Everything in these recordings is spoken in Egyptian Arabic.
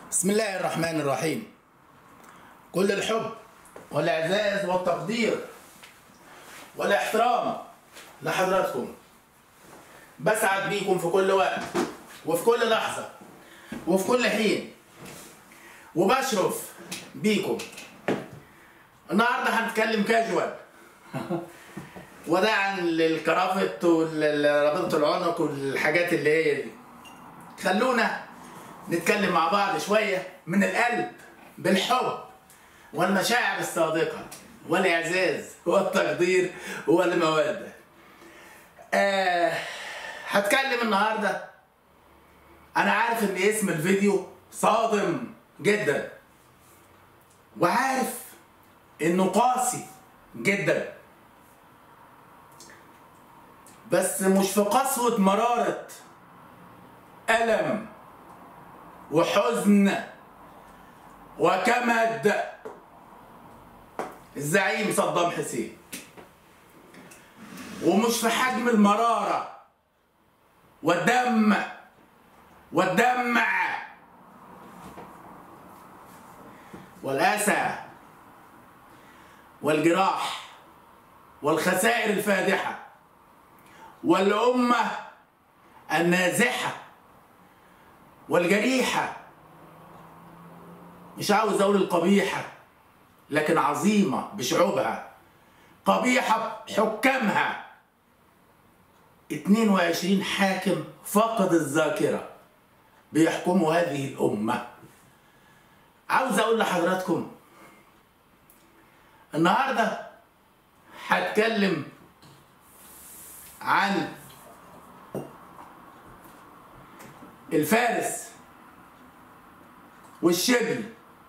بسم الله الرحمن الرحيم كل الحب والاعزاز والتقدير والاحترام لحضراتكم بسعد بيكم في كل وقت وفي كل لحظة وفي كل حين وبشرف بيكم النهارده هنتكلم كاجوال وداعا للكرافت ورابطة العنق والحاجات اللي هي دي خلونا نتكلم مع بعض شوية من القلب بالحب والمشاعر الصادقة والإعزاز والتقدير والمودة آه هتكلم النهاردة أنا عارف إن اسم الفيديو صادم جدا وعارف إنه قاسي جدا بس مش في قسوة مرارة ألم وحزن وكمد الزعيم صدام حسين ومش في حجم المرارة والدم والدمع والأسى والجراح والخسائر الفادحة والأمة النازحة والجريحة مش عاوز أقول القبيحة لكن عظيمة بشعوبها قبيحة بحكامها 22 حاكم فقد الذاكرة بيحكموا هذه الأمة عاوز أقول لحضراتكم النهاردة هتكلم عن الفارس والشبل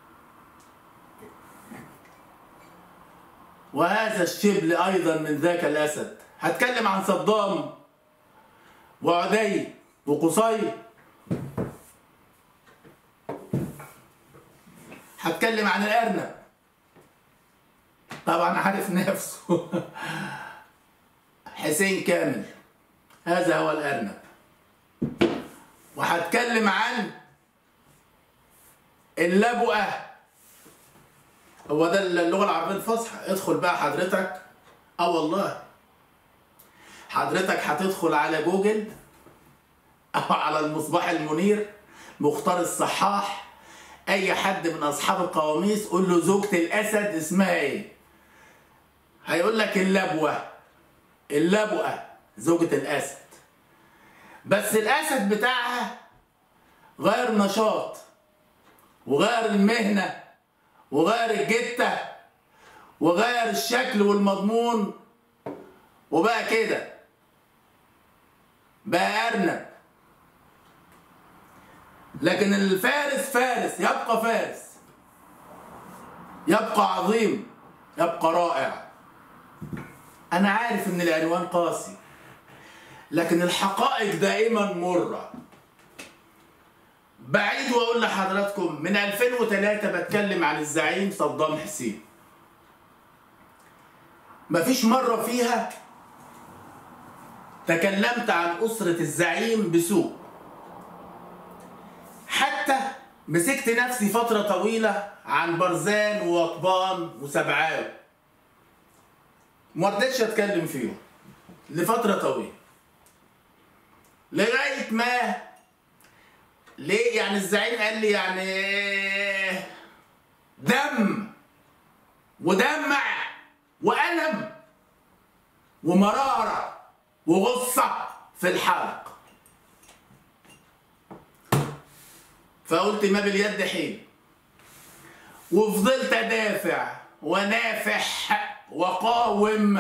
وهذا الشبل ايضا من ذاك الاسد هتكلم عن صدام وعدي وقصي هتكلم عن الارنب طبعا عارف نفسه حسين كامل هذا هو الارنب وهتكلم عن اللبؤة هو ده اللغة العربية الفصحى ادخل بقى حضرتك اه والله حضرتك هتدخل على جوجل او على المصباح المنير مختار الصحاح اي حد من اصحاب القواميس قول له زوجة الاسد اسمها ايه هيقول لك اللبوة اللبؤة زوجة الاسد بس الاسد بتاعها غير نشاط وغير المهنة وغير الجتة وغير الشكل والمضمون وبقى كده بقى أرنب لكن الفارس فارس يبقى فارس يبقى عظيم يبقى رائع أنا عارف إن العنوان قاسي لكن الحقائق دائما مرة بعيد واقول لحضراتكم من 2003 بتكلم عن الزعيم صدام حسين مفيش مرة فيها تكلمت عن أسرة الزعيم بسوء حتى مسكت نفسي فترة طويلة عن برزان ووطبان وسبعاوي مرضتش اتكلم فيهم لفترة طويلة لغاية ما ليه يعني الزعيم قال لي يعني دم ودمع وألم ومرارة وغصة في الحلق فقلت ما باليد حيل وفضلت أدافع ونافح وقاوم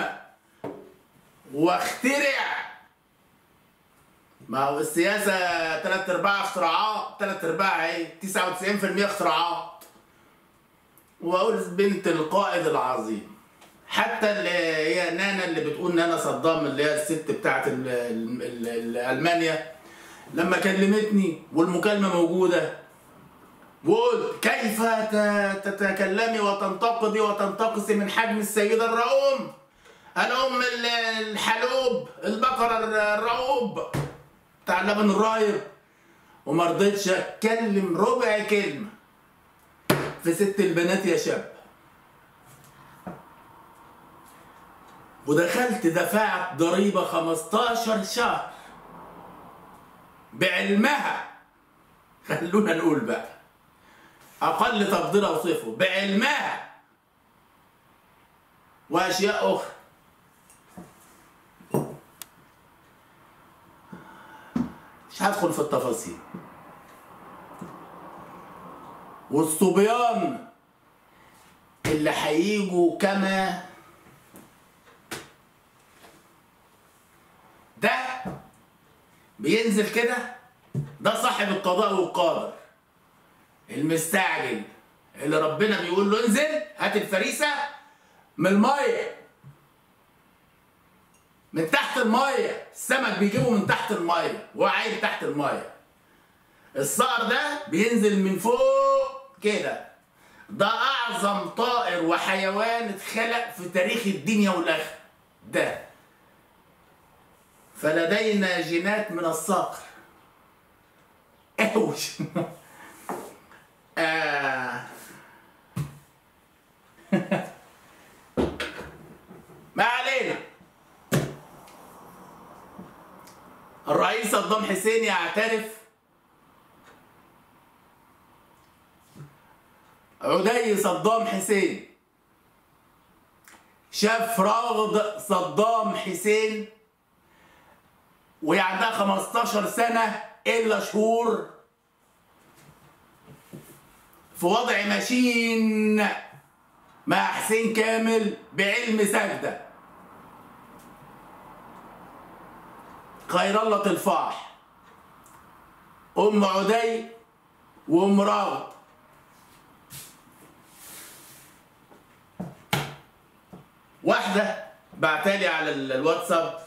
واخترع ما هو السياسة تلات أرباع اختراعات تلات أرباع ايه 99% اختراعات وأقول بنت القائد العظيم حتى اللي هي نانا اللي بتقول نانا صدام اللي هي الست بتاعت ال- ال- ال- ألمانيا لما كلمتني والمكالمة موجودة وقلت كيف ت- تتكلمي وتنتقدي وتنتقصي من حجم السيدة الرؤوم الأم ال- الحلوب البقرة الرؤوب بتاع اللبن الرايب وما رضيتش اتكلم ربع كلمه في ست البنات يا شاب ودخلت دفعت ضريبه 15 شهر بعلمها خلونا نقول بقى اقل تقدير اوصفه بعلمها واشياء اخرى مش هدخل في التفاصيل والصبيان اللي هيجوا كما ده بينزل كده ده صاحب القضاء والقادر المستعجل اللي ربنا بيقول له انزل هات الفريسه من الميه من تحت الميه السمك بيجيبه من تحت الميه وهو عايم تحت الميه الصقر ده بينزل من فوق كده ده اعظم طائر وحيوان اتخلق في تاريخ الدنيا والاخره ده فلدينا جينات من الصقر اوش آه. ما علينا الرئيس صدام حسين يعترف عدي صدام حسين شاف راغد صدام حسين وهي عندها 15 سنة إلا شهور في وضع ماشين مع حسين كامل بعلم سجدة خير الله تلفاح أم عدي وأم راغد واحدة بعتالي على ال- الواتساب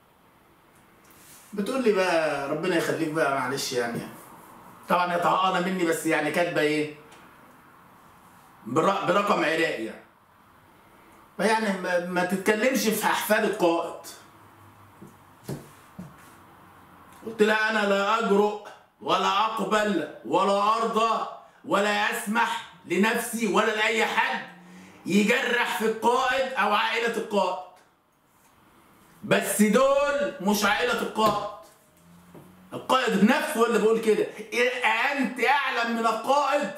بتقول لي بقى ربنا يخليك بقى معلش يعني طبعا هي طهقانه مني بس يعني كاتبه ايه بر- برقم عراقي يعني فيعني ما, ما تتكلمش في احفاد القائد قلت لها انا لا اجرؤ ولا اقبل ولا ارضى ولا اسمح لنفسي ولا لاي حد يجرح في القائد او عائله القائد بس دول مش عائلة القائد القائد نفسه هو اللي بيقول كده إيه أنت أعلم من القائد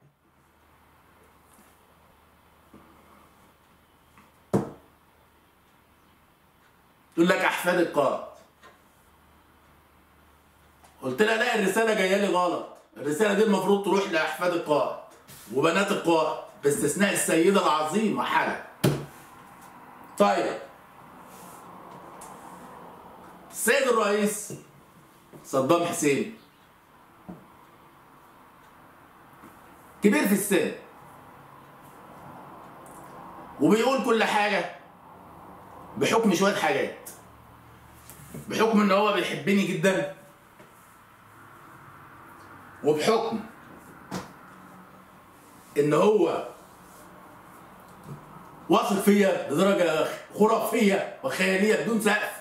يقول لك أحفاد القائد قلت لها لا الرسالة جاية لي غلط الرسالة دي المفروض تروح لأحفاد القائد وبنات القائد باستثناء السيدة العظيمة حلا طيب السيد الرئيس صدام حسين كبير في السن وبيقول كل حاجة بحكم شوية حاجات بحكم ان هو بيحبني جدا وبحكم ان هو واثق فيا لدرجة خرافية وخيالية بدون سقف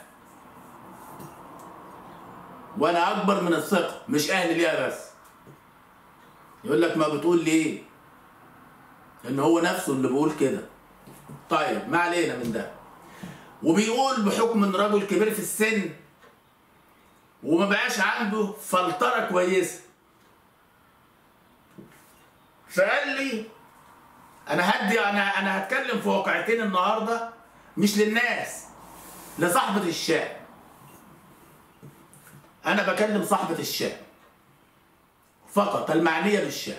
وانا اكبر من الثقه مش اهل ليها بس يقول لك ما بتقول ليه ان هو نفسه اللي بيقول كده طيب ما علينا من ده وبيقول بحكم ان رجل كبير في السن وما بقاش عنده فلتره كويسه فقال لي انا هدي انا انا هتكلم في واقعتين النهارده مش للناس لصاحبه الشأن انا بكلم صاحبة الشأن فقط المعنية بالشأن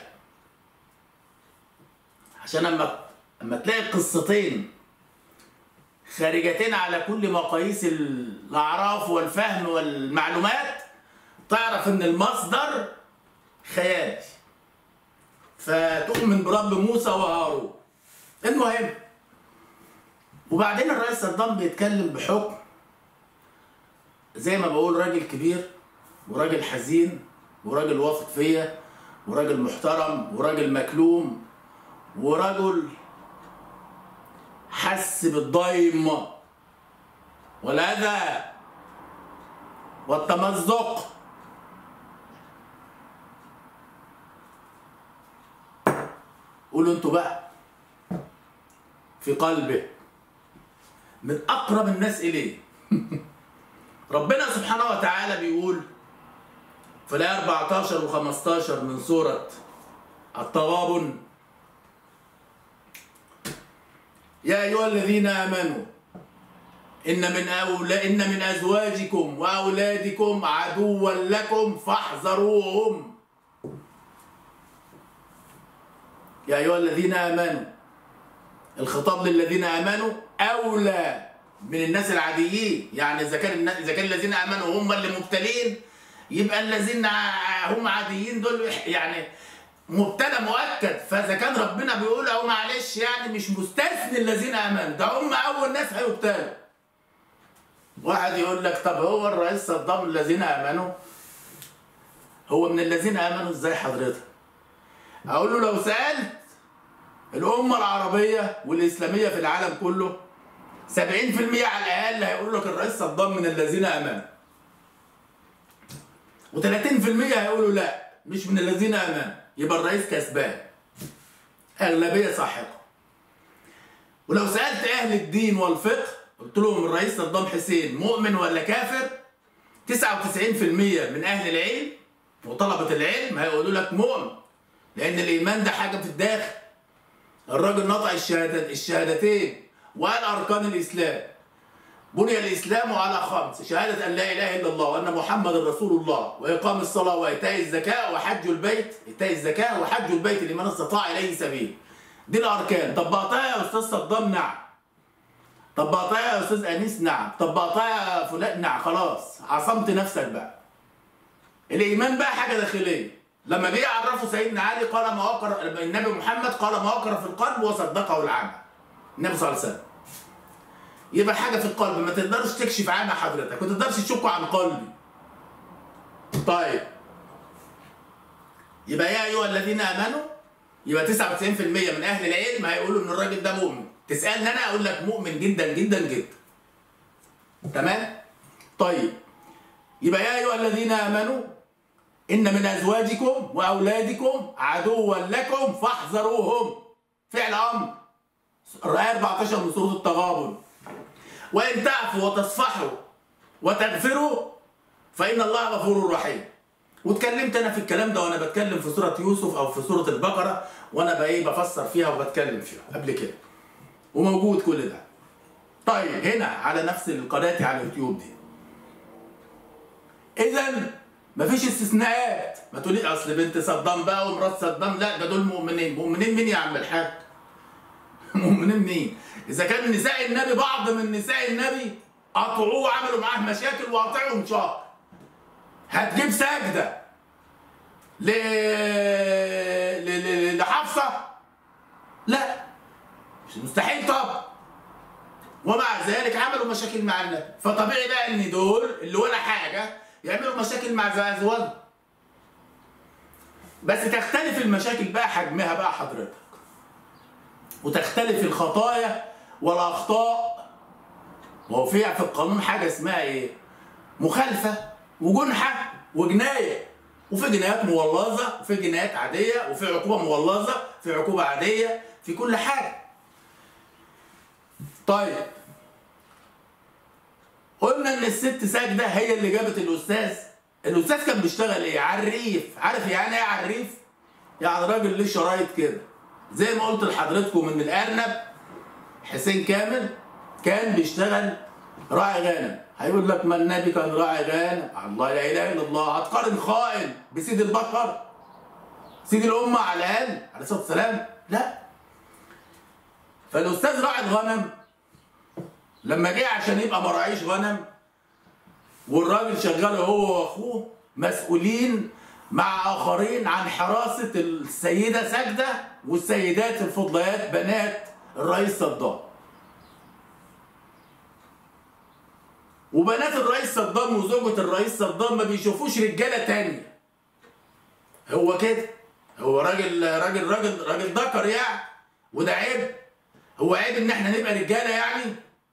عشان اما اما تلاقي قصتين خارجتين على كل مقاييس الاعراف والفهم والمعلومات تعرف ان المصدر خيالي فتؤمن برب موسى وهارون المهم وبعدين الرئيس صدام بيتكلم بحكم زي ما بقول راجل كبير وراجل حزين وراجل واثق فيا وراجل محترم وراجل مكلوم ورجل حس بالضيم والأذى والتمزق قولوا انتوا بقى في قلبه من اقرب الناس اليه ربنا سبحانه وتعالى بيقول في الآية 14 و15 من سورة التغابن يا أيها الذين آمنوا إن من أولا إن من أزواجكم وأولادكم عدوا لكم فاحذروهم يا أيها الذين آمنوا الخطاب للذين آمنوا أولى من الناس العاديين يعني إذا كان النا- إذا كان الذين آمنوا هم اللي مبتلين يبقى الذين ع- هم عاديين دول يعني مبتلى مؤكد فاذا كان ربنا بيقول او معلش يعني مش مستثني الذين امنوا ده هم اول ناس هيبتلوا واحد يقول لك طب هو الرئيس صدام الذين امنوا هو من الذين امنوا ازاي حضرتك اقول له لو سالت الامه العربيه والاسلاميه في العالم كله 70% على الاقل هيقول لك الرئيس صدام من الذين امنوا و30% هيقولوا لا مش من الذين امنوا يبقى الرئيس كسبان اغلبيه ساحقه ولو سالت اهل الدين والفقه قلت لهم الرئيس صدام حسين مؤمن ولا كافر 99% من اهل العلم وطلبه العلم هيقولوا لك مؤمن لان الايمان ده حاجه في الداخل الراجل نطق الشهادة الشهادتين وقال اركان الاسلام بني الاسلام على خمس شهاده ان لا اله الا الله وان محمد رسول الله واقام الصلاه وايتاء الزكاه وحج البيت ايتاء الزكاه وحج البيت لمن استطاع اليه سبيل دي الاركان طبقتها يا استاذ صدام نعم طبقتها يا استاذ انيس نعم طبقتها يا فلان نعم خلاص عصمت نفسك بقى الايمان بقى حاجه داخليه لما جه يعرفوا سيدنا علي قال ما وقر النبي محمد قال ما وقر في القلب وصدقه العمل النبي صلى الله عليه وسلم يبقى حاجه في القلب ما تقدرش تكشف عنها حضرتك ما تقدرش تشك عن قلبي طيب يبقى يا ايها الذين امنوا يبقى 99% من اهل العلم هيقولوا ان الراجل ده مؤمن تسالني انا اقول لك مؤمن جدا جدا جدا تمام طيب يبقى يا ايها الذين امنوا ان من ازواجكم واولادكم عدوا لكم فاحذروهم فعل امر الآية 14 من سورة التغابن وإن تعفوا وتصفحوا وتغفروا فإن الله غفور رحيم واتكلمت أنا في الكلام ده وأنا بتكلم في سورة يوسف أو في سورة البقرة وأنا بقى إيه بفسر فيها وبتكلم فيها قبل كده وموجود كل ده طيب هنا على نفس القناة على اليوتيوب دي إذا مفيش استثناءات ما تقولي أصل بنت صدام بقى ومرات صدام لا ده دول مؤمنين مؤمنين مين يا عم الحاج؟ مؤمنين مين؟ إذا كان نساء النبي بعض من نساء النبي قطعوه وعملوا معاه مشاكل وقاطعهم شهر. هتجيب سجدة ل... ل... ل... لحفصة؟ لا مش مستحيل طبعا. ومع ذلك عملوا مشاكل مع النبي، فطبيعي بقى إن دول اللي ولا حاجة يعملوا مشاكل مع أزواجهم. بس تختلف المشاكل بقى حجمها بقى حضرتك. وتختلف الخطايا والاخطاء وهو في في القانون حاجه اسمها ايه؟ مخالفه وجنحه وجنايه وفي جنايات مغلظه وفي جنايات عاديه وفي عقوبه مغلظه في عقوبه عاديه في كل حاجه. طيب قلنا ان الست ساجده هي اللي جابت الاستاذ الاستاذ كان بيشتغل ايه؟ عريف عارف يعني ايه عريف؟ يعني راجل ليه شرايط كده زي ما قلت لحضرتكم ان الارنب حسين كامل كان بيشتغل راعي غنم هيقول لك ما النبي كان راعي غنم الله لا اله الا الله هتقارن خائن بسيد البشر سيد الامه على الاقل عليه الصلاه والسلام لا فالاستاذ راعي الغنم لما جه عشان يبقى مراعيش غنم والراجل شغال هو واخوه مسؤولين مع اخرين عن حراسه السيده ساجده والسيدات الفضليات بنات الرئيس صدام وبنات الرئيس صدام وزوجة الرئيس صدام ما بيشوفوش رجالة تانية هو كده هو راجل راجل راجل راجل ذكر يعني وده عيب هو عيب ان احنا نبقى رجاله يعني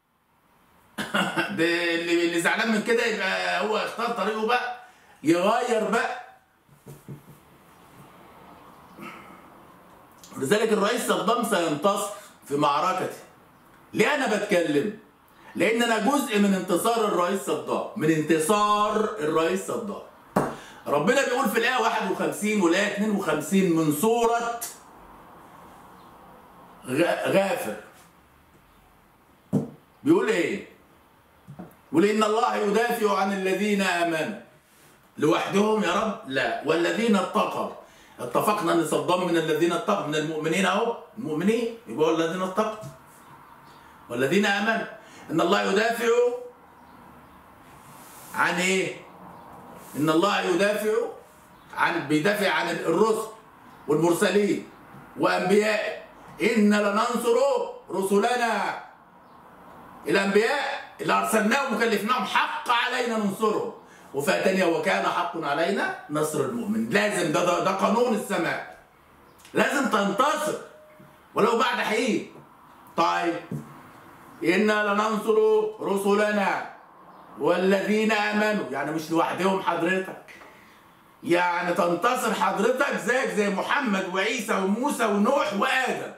ده اللي اللي زعلان من كده يبقى هو اختار طريقه بقى يغير بقى لذلك الرئيس صدام سينتصر في معركته ليه انا بتكلم لان انا جزء من انتصار الرئيس صدام من انتصار الرئيس صدام ربنا بيقول في الايه 51 والايه 52 من سوره غ- غافر بيقول ايه بيقول ان الله يدافع عن الذين امنوا لوحدهم يا رب لا والذين اتقوا اتفقنا ان صدام من الذين اتقوا من المؤمنين اهو المؤمنين يبقى هو الذين اتقوا والذين امنوا ان الله يدافع عن ايه ان الله يدافع عن بيدافع عن الرسل والمرسلين وانبياء ان لننصر رسلنا الانبياء اللي ارسلناهم وكلفناهم حق علينا ننصرهم وفئه تانية وكان حق علينا نصر المؤمن لازم ده, ده, ده قانون السماء لازم تنتصر ولو بعد حين طيب انا لننصر رسلنا والذين امنوا يعني مش لوحدهم حضرتك يعني تنتصر حضرتك زيك زي محمد وعيسى وموسى ونوح وادم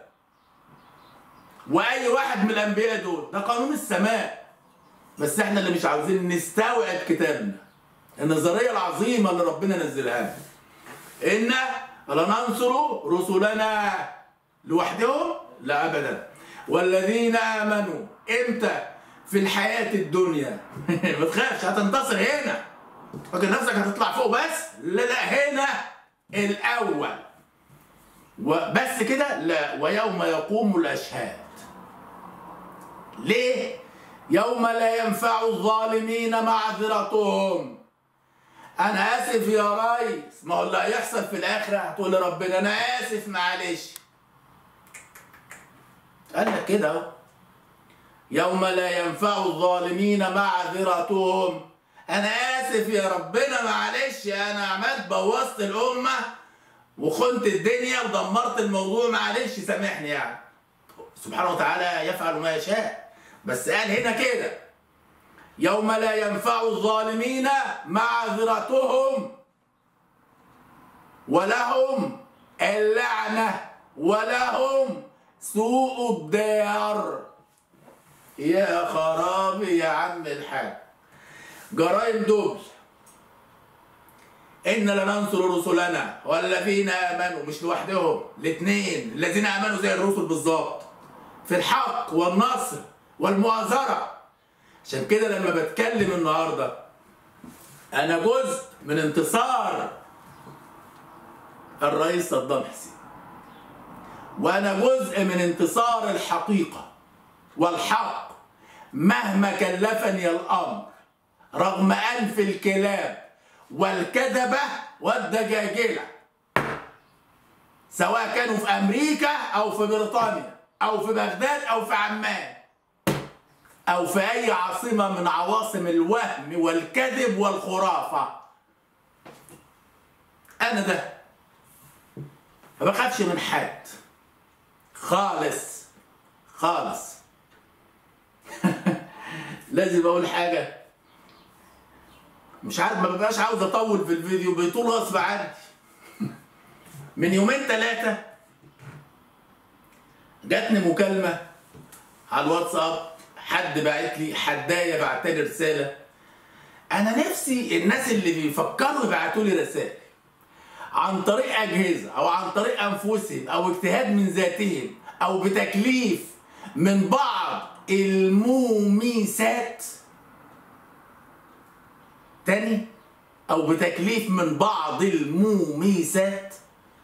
واي واحد من الانبياء دول ده قانون السماء بس احنا اللي مش عاوزين نستوعب كتابنا النظريه العظيمه اللي ربنا نزلها لنا ان لننصر رسلنا لوحدهم لا ابدا والذين امنوا امتى في الحياه الدنيا ما تخافش هتنتصر هنا فاكر نفسك هتطلع فوق بس لا لا هنا الاول وبس كده لا ويوم يقوم الاشهاد ليه يوم لا ينفع الظالمين معذرتهم انا اسف يا ريس ما هو اللي هيحصل في الاخره هتقول لربنا انا اسف معلش قال لك كده اهو يوم لا ينفع الظالمين معذرتهم انا اسف يا ربنا معلش انا عملت بوظت الامه وخنت الدنيا ودمرت الموضوع معلش سامحني يعني سبحانه وتعالى يفعل ما يشاء بس قال هنا كده يوم لا ينفع الظالمين معذرتهم ولهم اللعنة ولهم سوء الدار يا خرابي يا عم الحاج جرائم دول إن لننصر رسلنا والذين آمنوا مش لوحدهم الاثنين الذين آمنوا زي الرسل بالظبط في الحق والنصر والمؤازرة عشان كده لما بتكلم النهاردة أنا جزء من انتصار الرئيس صدام حسين وأنا جزء من انتصار الحقيقة والحق مهما كلفني الأمر رغم أنف الكلاب والكذبة والدجاجلة سواء كانوا في أمريكا أو في بريطانيا أو في بغداد أو في عمان أو في أي عاصمة من عواصم الوهم والكذب والخرافة أنا ده ما بخافش من حد خالص خالص لازم أقول حاجة مش عارف ما ببقاش عاوز أطول في الفيديو بيطول غصب عني من يومين ثلاثة جاتني مكالمة على الواتساب حد بعت لي حدايه بعت لي رساله انا نفسي الناس اللي بيفكروا يبعتوا لي رسائل عن طريق اجهزه او عن طريق انفسهم او اجتهاد من ذاتهم او بتكليف من بعض الموميسات تاني او بتكليف من بعض الموميسات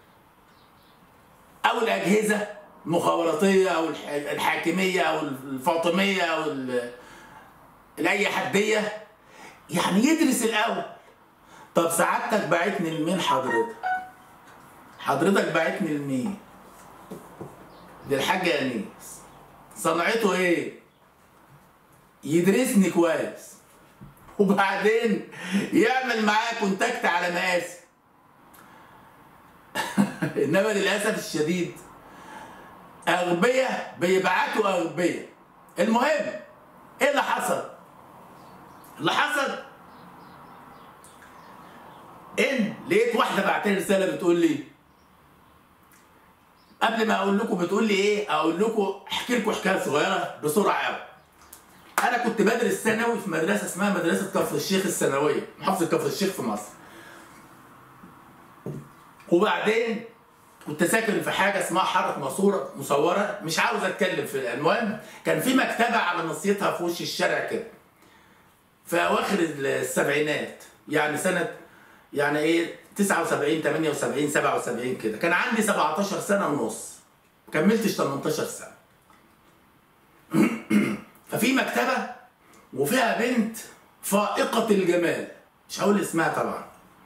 او الاجهزه المخابراتيه او الحاكميه او الفاطميه او الاي حديه يعني يدرس الاول طب سعادتك بعتني لمين حضرتك حضرتك بعتني لمين للحاج انيس صنعته ايه يدرسني كويس وبعدين يعمل معايا كونتاكت على مقاسي انما للاسف الشديد اغبياء بيبعتوا اغبياء المهم ايه اللي حصل اللي حصل ان لقيت واحده بعت لي رساله بتقول لي قبل ما اقول لكم بتقول لي ايه اقول لكم احكي لكم حكايه صغيره بسرعه قوي انا كنت بدرس ثانوي في مدرسه اسمها مدرسه كفر الشيخ الثانويه محافظه كفر الشيخ في مصر وبعدين كنت ساكن في حاجه اسمها حاره ماسوره مصوره مش عاوز اتكلم في المهم كان في مكتبه على نصيتها في وش الشارع كده في اواخر السبعينات يعني سنه يعني ايه 79 78 77 كده كان عندي 17 سنه ونص كملتش 18 سنه ففي مكتبه وفيها بنت فائقه الجمال مش هقول اسمها طبعا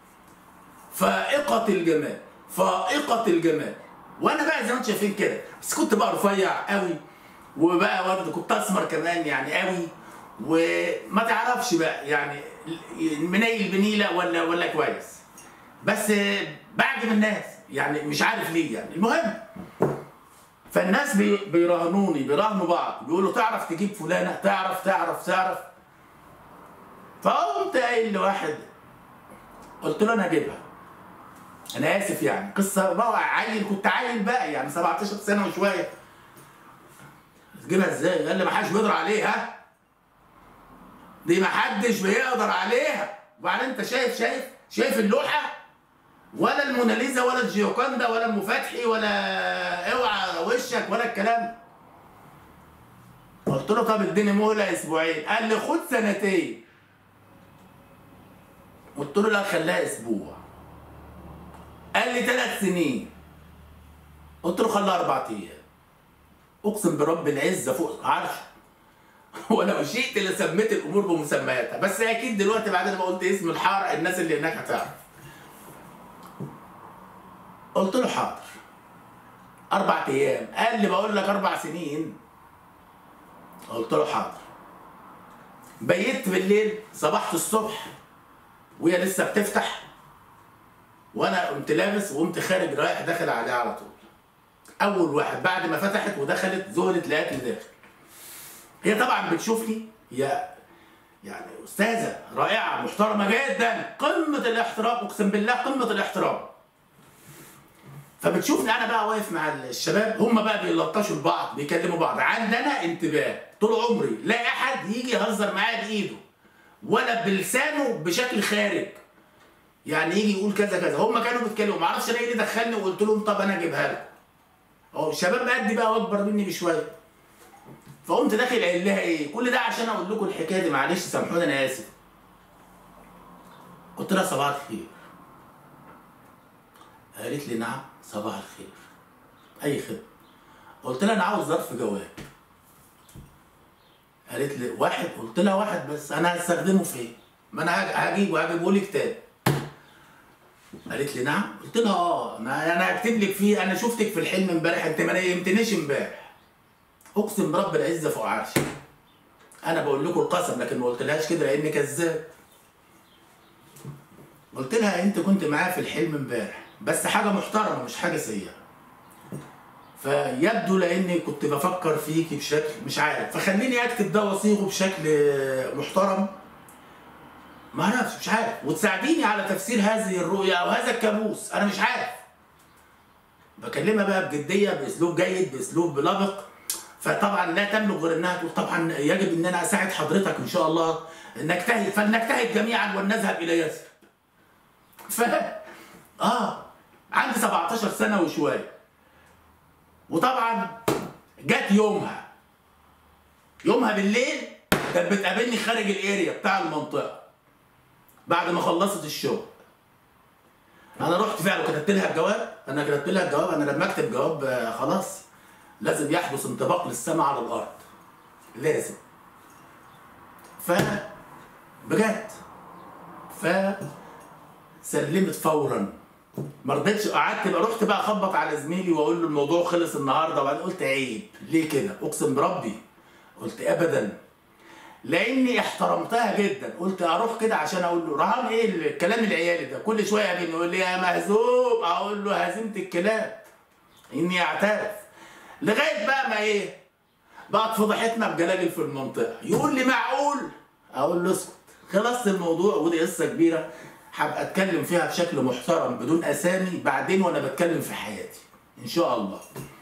فائقه الجمال فائقه الجمال وانا بقى زي ما انتم شايفين كده بس كنت بقى رفيع قوي وبقى برضه كنت اسمر كمان يعني قوي وما تعرفش بقى يعني منيل بنيله ولا ولا كويس بس بعجب الناس يعني مش عارف ليه يعني المهم فالناس بي بيراهنوني بيراهنوا بعض بيقولوا تعرف تجيب فلانه تعرف تعرف تعرف فقمت قايل لواحد قلت له انا اجيبها انا اسف يعني قصه بقى عيل كنت عيل بقى يعني 17 سنه وشويه تجيبها ازاي؟ قال لي ما حدش بيقدر عليها دي ما حدش بيقدر عليها وبعدين انت شايف شايف شايف اللوحه ولا الموناليزا ولا الجيوكاندا ولا ام فتحي ولا اوعى وشك ولا الكلام قلت له طب اديني مهله اسبوعين قال لي خد سنتين قلت له لا خليها اسبوع قال لي ثلاث سنين قلت له خليها اربع ايام اقسم برب العزه فوق عرش ولو شئت لسميت الامور بمسمياتها بس اكيد دلوقتي بعد ما قلت اسم الحاره الناس اللي هناك هتعرف قلت له حاضر اربع ايام قال لي بقول لك اربع سنين قلت له حاضر بيت بالليل صبحت الصبح وهي لسه بتفتح وانا قمت لابس وقمت خارج رايح داخل عليها على طول اول واحد بعد ما فتحت ودخلت ذهلت لقيتني داخل هي طبعا بتشوفني هي يعني استاذه رائعه محترمه جدا قمه الاحترام اقسم بالله قمه الاحترام فبتشوفني انا بقى واقف مع الشباب هم بقى بيلطشوا لبعض بيكلموا بعض عندنا انتباه طول عمري لا احد يجي يهزر معايا بايده ولا بلسانه بشكل خارج يعني يجي يقول كذا كذا هم كانوا بيتكلموا ما اعرفش انا ايه اللي دخلني وقلت لهم طب انا اجيبها لكم اهو الشباب قدي بقى واكبر مني بشويه فقمت داخل قايل لها ايه كل ده عشان اقول لكم الحكايه دي معلش سامحوني انا اسف قلت لها صباح الخير قالت لي نعم صباح الخير اي خدمه قلت لها انا عاوز ظرف جواب قالت لي واحد قلت لها واحد بس انا هستخدمه في ايه ما انا هجيبه هجيبه لي كتاب قالت لي نعم قلت لها اه ما انا هكتب لك فيه انا شفتك في الحلم امبارح انت ما نيمتنيش امبارح اقسم برب العزه فوق عرشي انا بقول لكم القسم لكن ما قلتلهاش كده لاني كذاب قلت لها انت كنت معايا في الحلم امبارح بس حاجه محترمه مش حاجه سيئه فيبدو لاني كنت بفكر فيكي بشكل مش عارف فخليني اكتب ده واصيغه بشكل محترم ما اعرفش مش عارف وتساعديني على تفسير هذه الرؤيا او هذا الكابوس انا مش عارف بكلمها بقى بجديه باسلوب جيد باسلوب لبق فطبعا لا تملك غير انها تقول طبعا يجب ان انا اساعد حضرتك ان شاء الله نجتهد فلنجتهد جميعا ولنذهب الى يثرب ف اه عندي 17 سنه وشويه وطبعا جت يومها يومها بالليل كانت بتقابلني خارج الاريا بتاع المنطقه بعد ما خلصت الشغل انا رحت فعلا كتبت لها الجواب انا كتبت لها الجواب انا لما اكتب جواب آه، خلاص لازم يحدث انطباق للسماء على الارض لازم ف بجد ف سلمت فورا ما رضيتش قعدت بقى رحت بقى اخبط على زميلي واقول له الموضوع خلص النهارده وبعدين قلت عيب ليه كده اقسم بربي قلت ابدا لاني احترمتها جدا قلت اروح كده عشان اقول له رهان ايه الكلام العيالي ده كل شويه يقابلني يقول لي يا مهزوم اقول له هزيمه الكلاب اني اعترف لغايه بقى ما ايه بقت فضحتنا بجلاجل في المنطقه يقول لي معقول اقول له اسكت خلصت الموضوع ودي قصه كبيره هبقى اتكلم فيها بشكل محترم بدون اسامي بعدين وانا بتكلم في حياتي ان شاء الله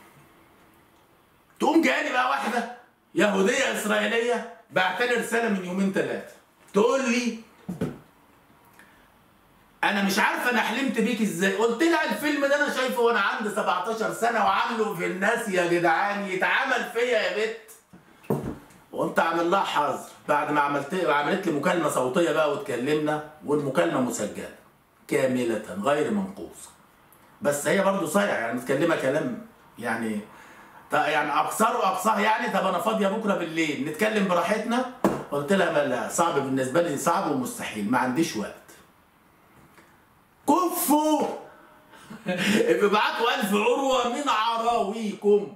تقوم جايلي بقى واحده يهوديه اسرائيليه بعت لي رساله من يومين ثلاثه تقول لي انا مش عارفه انا حلمت بيك ازاي قلت لها الفيلم ده انا شايفه وانا عندي 17 سنه وعامله في الناس يا جدعان يتعمل فيا يا بت وقمت عامل لها حظر بعد ما عملت عملت لي مكالمه صوتيه بقى واتكلمنا والمكالمه مسجله كامله غير منقوصه بس هي برضه صايعه يعني متكلمه كلام يعني ط- يعني اقصر واقصاها يعني طب انا فاضيه بكره بالليل نتكلم براحتنا قلت لها ما لا صعب بالنسبه لي صعب ومستحيل ما عنديش وقت كفوا ابعتوا ألف عروة من عراويكم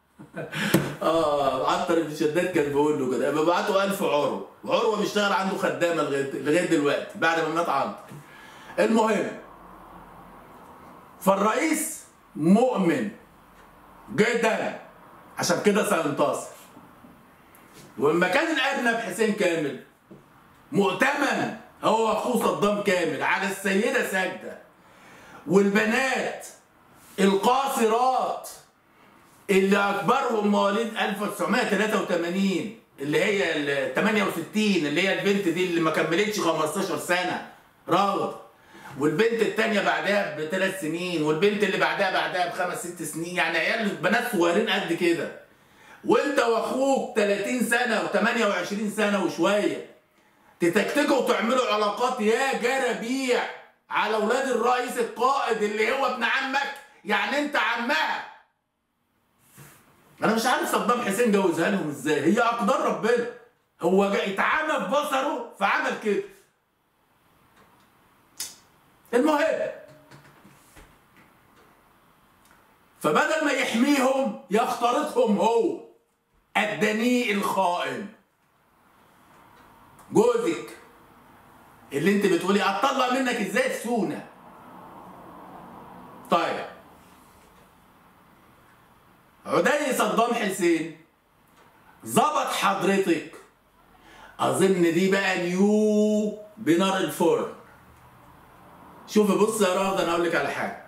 اه عنتر بن شداد كان بيقول له كده ابعتوا ألف عروة وعروة بيشتغل عنده خدامة لغاية لغاية دلوقتي بعد ما مات عنتر المهم فالرئيس مؤمن جدا عشان كده سينتصر والمكان الأدنى بحسين كامل مؤتمن هو واخوه صدام كامل على السيده ساجده والبنات القاصرات اللي اكبرهم مواليد 1983 اللي هي ال 68 اللي هي البنت دي اللي ما كملتش 15 سنه راغب والبنت التانية بعدها بثلاث سنين والبنت اللي بعدها بعدها بخمس ست سنين يعني عيال بنات صغيرين قد كده وانت واخوك 30 سنه و28 سنه وشويه تتكتكوا وتعملوا علاقات يا جرابيع على اولاد الرئيس القائد اللي هو ابن عمك يعني انت عمها انا مش عارف صدام حسين جوزها لهم ازاي هي اقدار ربنا هو جا- اتعمى في بصره فعمل كده المهم فبدل ما يحميهم يخترطهم هو الدنيء الخائن جوزك اللي انت بتقولي اطلع منك ازاي السونه طيب عدي صدام حسين ظبط حضرتك اظن دي بقى نيو بنار الفرن شوفي بص يا راغد انا اقول لك على حاجه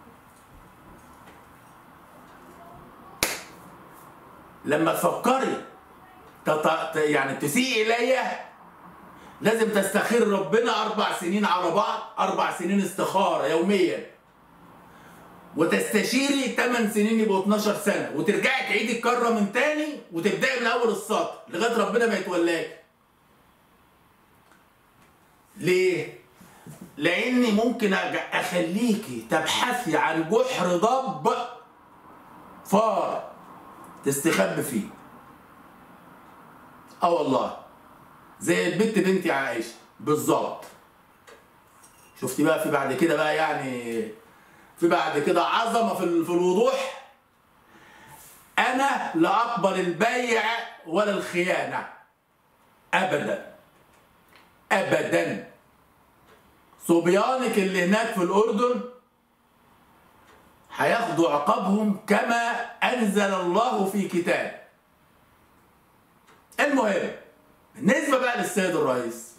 لما تفكري تط... يعني تسيء الي لازم تستخير ربنا اربع سنين على بعض اربع سنين استخاره يوميا وتستشيري 8 سنين يبقوا 12 سنه وترجعي تعيدي الكره من تاني وتبداي من اول السطر لغايه ربنا ما يتولاكي ليه لاني ممكن أرجع اخليكي تبحثي عن جحر ضب فار تستخبي فيه اه والله زي البنت بنتي عائشه بالظبط شفتي بقى في بعد كده بقى يعني في بعد كده عظمه في ال- في الوضوح انا لا اقبل البيع ولا الخيانه ابدا ابدا صبيانك اللي هناك في الاردن هياخدوا عقابهم كما انزل الله في كتاب المهم بالنسبه بقى للسيد الرئيس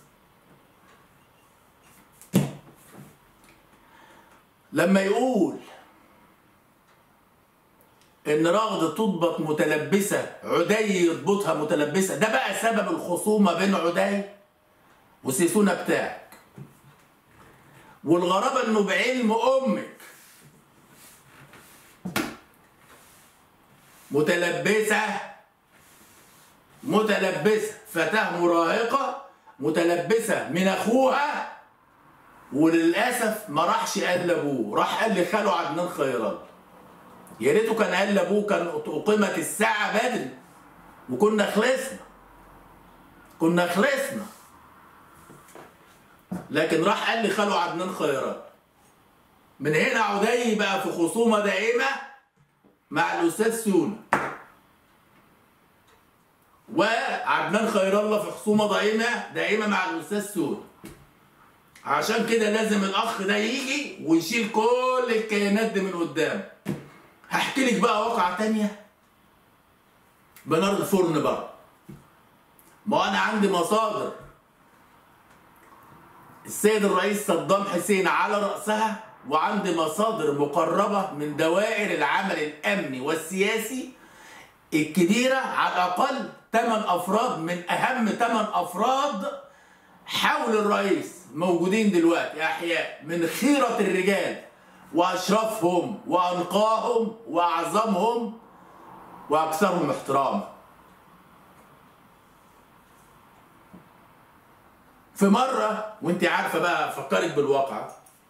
لما يقول ان رغد تضبط متلبسه عدي يضبطها متلبسه ده بقى سبب الخصومه بين عدي وسيسونه بتاعك والغرابه انه بعلم امك متلبسه متلبسه فتاه مراهقه متلبسه من اخوها وللاسف ما راحش قال لابوه راح قال لخاله عدنان خيرات يا ريته كان قال لابوه كان اقيمت الساعه بدري وكنا خلصنا كنا خلصنا لكن راح قال لخاله عدنان خيرات من هنا عدي بقى في خصومه دائمه مع الاستاذ سونا وعدنان خير الله في خصومه دائمه دائمه مع الاستاذ سونا عشان كده لازم الاخ ده يجي ويشيل كل الكيانات دي من قدام هحكي لك بقى واقعة تانية بنار الفرن بقى ما انا عندي مصادر السيد الرئيس صدام حسين على رأسها وعندي مصادر مقربة من دوائر العمل الأمني والسياسي الكبيرة على الأقل 8 أفراد من أهم 8 أفراد حول الرئيس موجودين دلوقتي أحياء من خيرة الرجال وأشرفهم وأنقاهم وأعظمهم وأكثرهم احتراما في مرة وانت عارفة بقى أفكرك بالواقع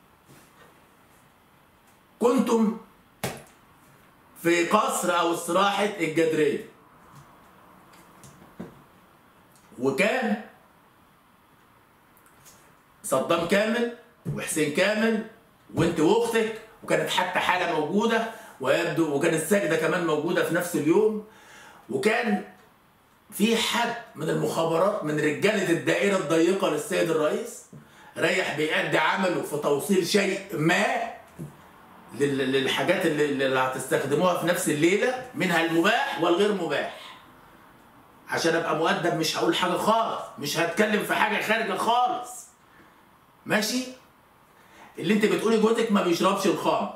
كنتم في قصر أو استراحة الجدرية وكان صدام كامل وحسين كامل وانت واختك وكانت حتى حالة موجودة ويبدو وكانت ساجدة كمان موجودة في نفس اليوم وكان في حد من المخابرات من رجالة الدائرة الضيقة للسيد الرئيس ريح بيأدي عمله في توصيل شيء ما لل- للحاجات اللي, اللي هتستخدموها في نفس الليلة منها المباح والغير مباح عشان ابقى مؤدب مش هقول حاجة خالص مش هتكلم في حاجة خارجة خالص ماشي اللي انت بتقولي جوزك ما بيشربش الخمر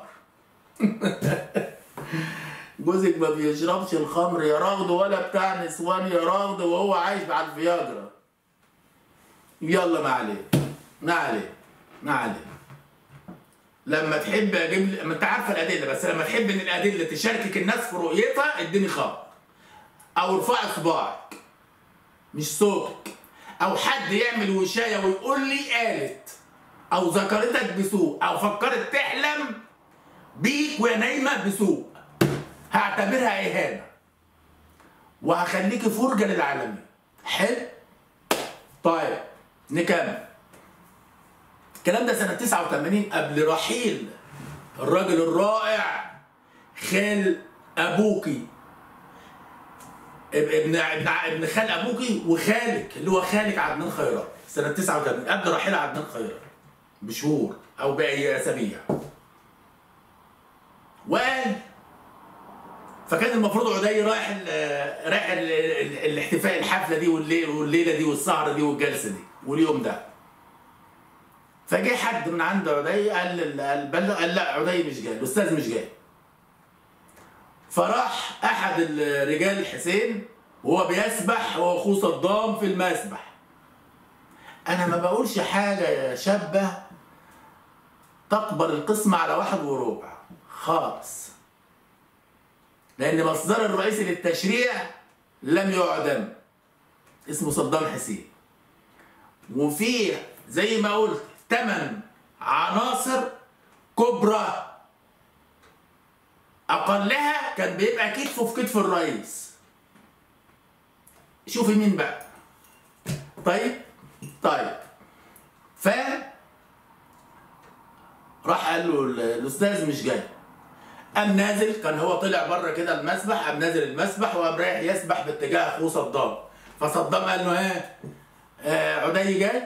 جوزك ما بيشربش الخمر يا راغد ولا بتاع نسوان يا راغد وهو عايش على الفياجرا يلا ما عليه ما عليه ما عليه لما تحب اجيب لي- ما انت عارفه الادله بس لما تحب ان الادله تشاركك الناس في رؤيتها اديني خبر او ارفعي صباعك مش صوتك او حد يعمل وشايه ويقول لي قالت او ذكرتك بسوء او فكرت تحلم بيك وهي نايمه بسوء هعتبرها اهانه وهخليكي فرجه للعالمين حلو طيب نكمل الكلام ده سنه 89 قبل رحيل الراجل الرائع خال ابوكي ابن ابن ابن خال ابوكي وخالك اللي هو خالك عدنان خيرات سنه 89 قبل رحيل عدنان خيرات بشهور او باي اسابيع وقال فكان المفروض عدي رايح ال- رايح ال- ال- الاحتفاء الحفله دي والليل والليله دي والسهره دي والجلسه دي واليوم ده فجه حد من عند عدي قال لل- قال بل قال لا عدي مش جاي الاستاذ مش جاي فراح احد الرجال حسين وهو بيسبح هو اخوه صدام في المسبح انا ما بقولش حاجه يا شابه تقبل القسمة على واحد وربع خالص لأن مصدر الرئيسي للتشريع لم يعدم اسمه صدام حسين وفيه زي ما قلت ثمان عناصر كبرى أقلها كان بيبقى كتفه في كتف الرئيس شوفي مين بقى طيب طيب ف راح قال له ال- الاستاذ مش جاي قام نازل كان هو طلع بره كده المسبح قام نازل المسبح وقام رايح يسبح باتجاه اخوه صدام فصدام قال له ها آه عدي جاي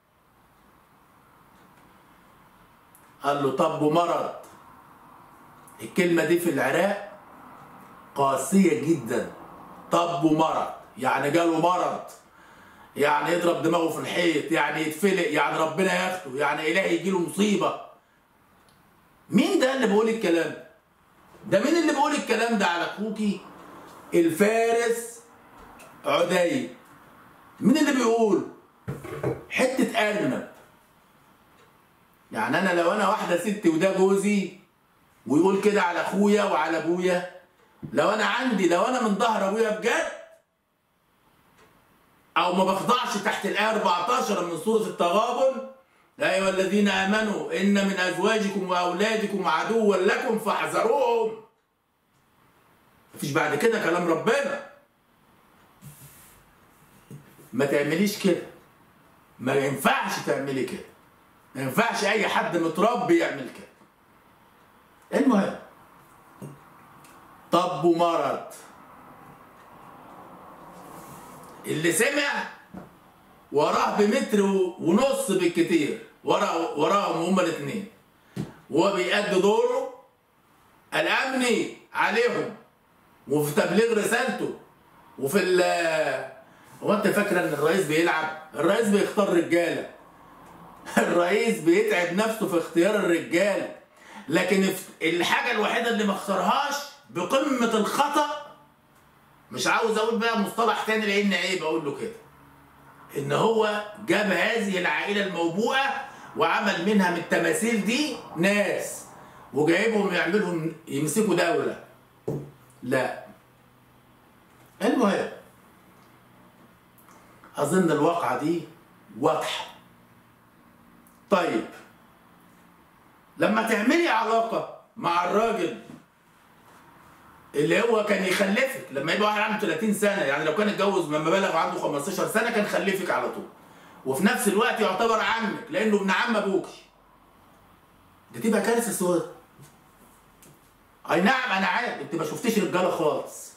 قال له طب ومرض الكلمة دي في العراق قاسية جدا طب ومرض يعني جاله مرض يعني يضرب دماغه في الحيط يعني يتفلق يعني ربنا ياخده يعني إلهي يجيله مصيبة مين ده اللي بيقول الكلام ده؟ ده مين اللي بيقول الكلام ده على اخوكي الفارس عدي مين اللي بيقول حتة أرنب يعني أنا لو أنا واحدة ست وده جوزي ويقول كده على أخويا وعلى أبويا لو أنا عندي لو أنا من ظهر أبويا بجد أو ما بخضعش تحت الآية 14 من سورة التغابن يا أيها الذين آمنوا إن من أزواجكم وأولادكم عدوا لكم فاحذروهم مفيش بعد كده كلام ربنا ما تعمليش كده ما ينفعش تعملي كده ما ينفعش أي حد متربي يعمل كده المهم طب ومرض اللي سمع وراه بمتر و- ونص بالكتير ورا وراهم هما الاثنين وهو بيأدي دوره الأمني عليهم وفي تبليغ رسالته وفي ال هو انت فاكره ان الرئيس بيلعب؟ الرئيس بيختار رجاله الرئيس بيتعب نفسه في اختيار الرجاله لكن ف- الحاجه الوحيده اللي ما اختارهاش بقمه الخطا مش عاوز اقول بقى مصطلح تاني لان عيب اقول له كده ان هو جاب هذه العائله الموبوءه وعمل منها من التماثيل دي ناس وجايبهم يعملهم يمسكوا دوله لا المهم اظن الواقعه دي واضحه طيب لما تعملي علاقه مع الراجل اللي هو كان يخلفك لما يبقى واحد عنده 30 سنه يعني لو كان اتجوز لما بلغ عنده 15 سنه كان خلفك على طول وفي نفس الوقت يعتبر عمك لانه ابن عم ابوكي دي تبقى كارثه سوداء اي نعم انا عارف انت ما شفتيش رجاله خالص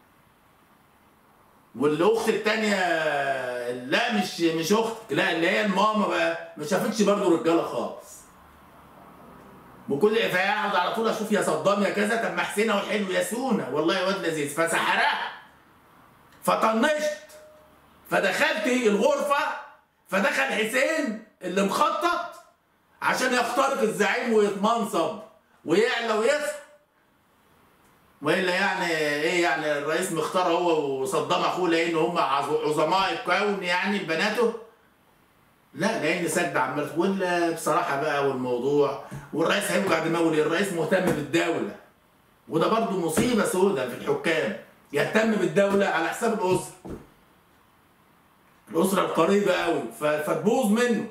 والاخت التانية لا مش مش اختك لا اللي هي الماما بقى ما شافتش برضه رجاله خالص وكل فيقعد على طول اشوف يا صدام يا كذا طب ما حسينه والحلو يا سونا والله واد لذيذ فسحرها فطنشت فدخلت الغرفه فدخل حسين اللي مخطط عشان يخترق الزعيم ويتمنصب ويعلى ويصحى والا يعني ايه يعني الرئيس مختار هو وصدام اخوه لان هم عظ- عظماء الكون يعني بناته لا لان سد عمال ولا بصراحه بقى والموضوع والرئيس هيوجع دماغه ليه؟ الرئيس مهتم بالدوله وده برضه مصيبه سوداء في الحكام يهتم بالدوله على حساب الاسره الاسره القريبه قوي ف- فتبوظ منه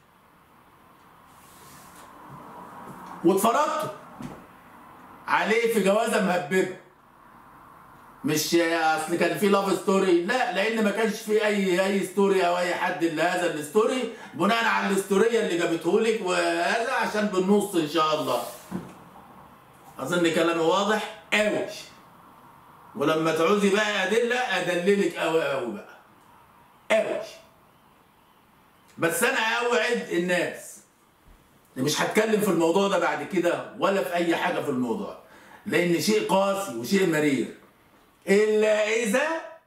واتفرجتوا عليه في جوازه مهببه مش اصل كان في لاف ستوري لا لان ما كانش في اي اي ستوري او اي حد الا هذا الستوري بناء على الاستوريه اللي جابته لك وهذا عشان بالنص ان شاء الله اظن كلامي واضح قوي ولما تعوزي بقى ادله ادللك قوي قوي بقى قوي بس انا اوعد الناس أنا مش هتكلم في الموضوع ده بعد كده ولا في اي حاجه في الموضوع لان شيء قاسي وشيء مرير الا اذا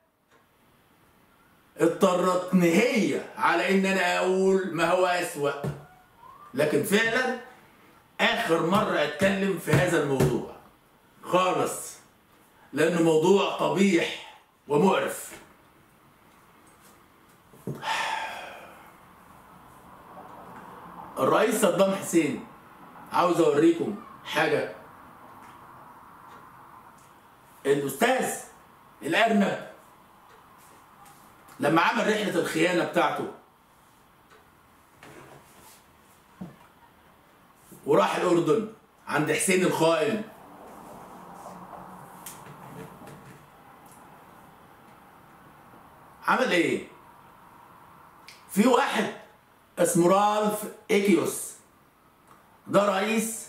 اضطرتني هي على ان انا اقول ما هو اسوا لكن فعلا اخر مره اتكلم في هذا الموضوع خالص لانه موضوع قبيح ومقرف الرئيس صدام حسين عاوز اوريكم حاجه الاستاذ الارنب لما عمل رحله الخيانه بتاعته وراح الاردن عند حسين الخائن عمل ايه في واحد اسمه رالف ايكيوس ده رئيس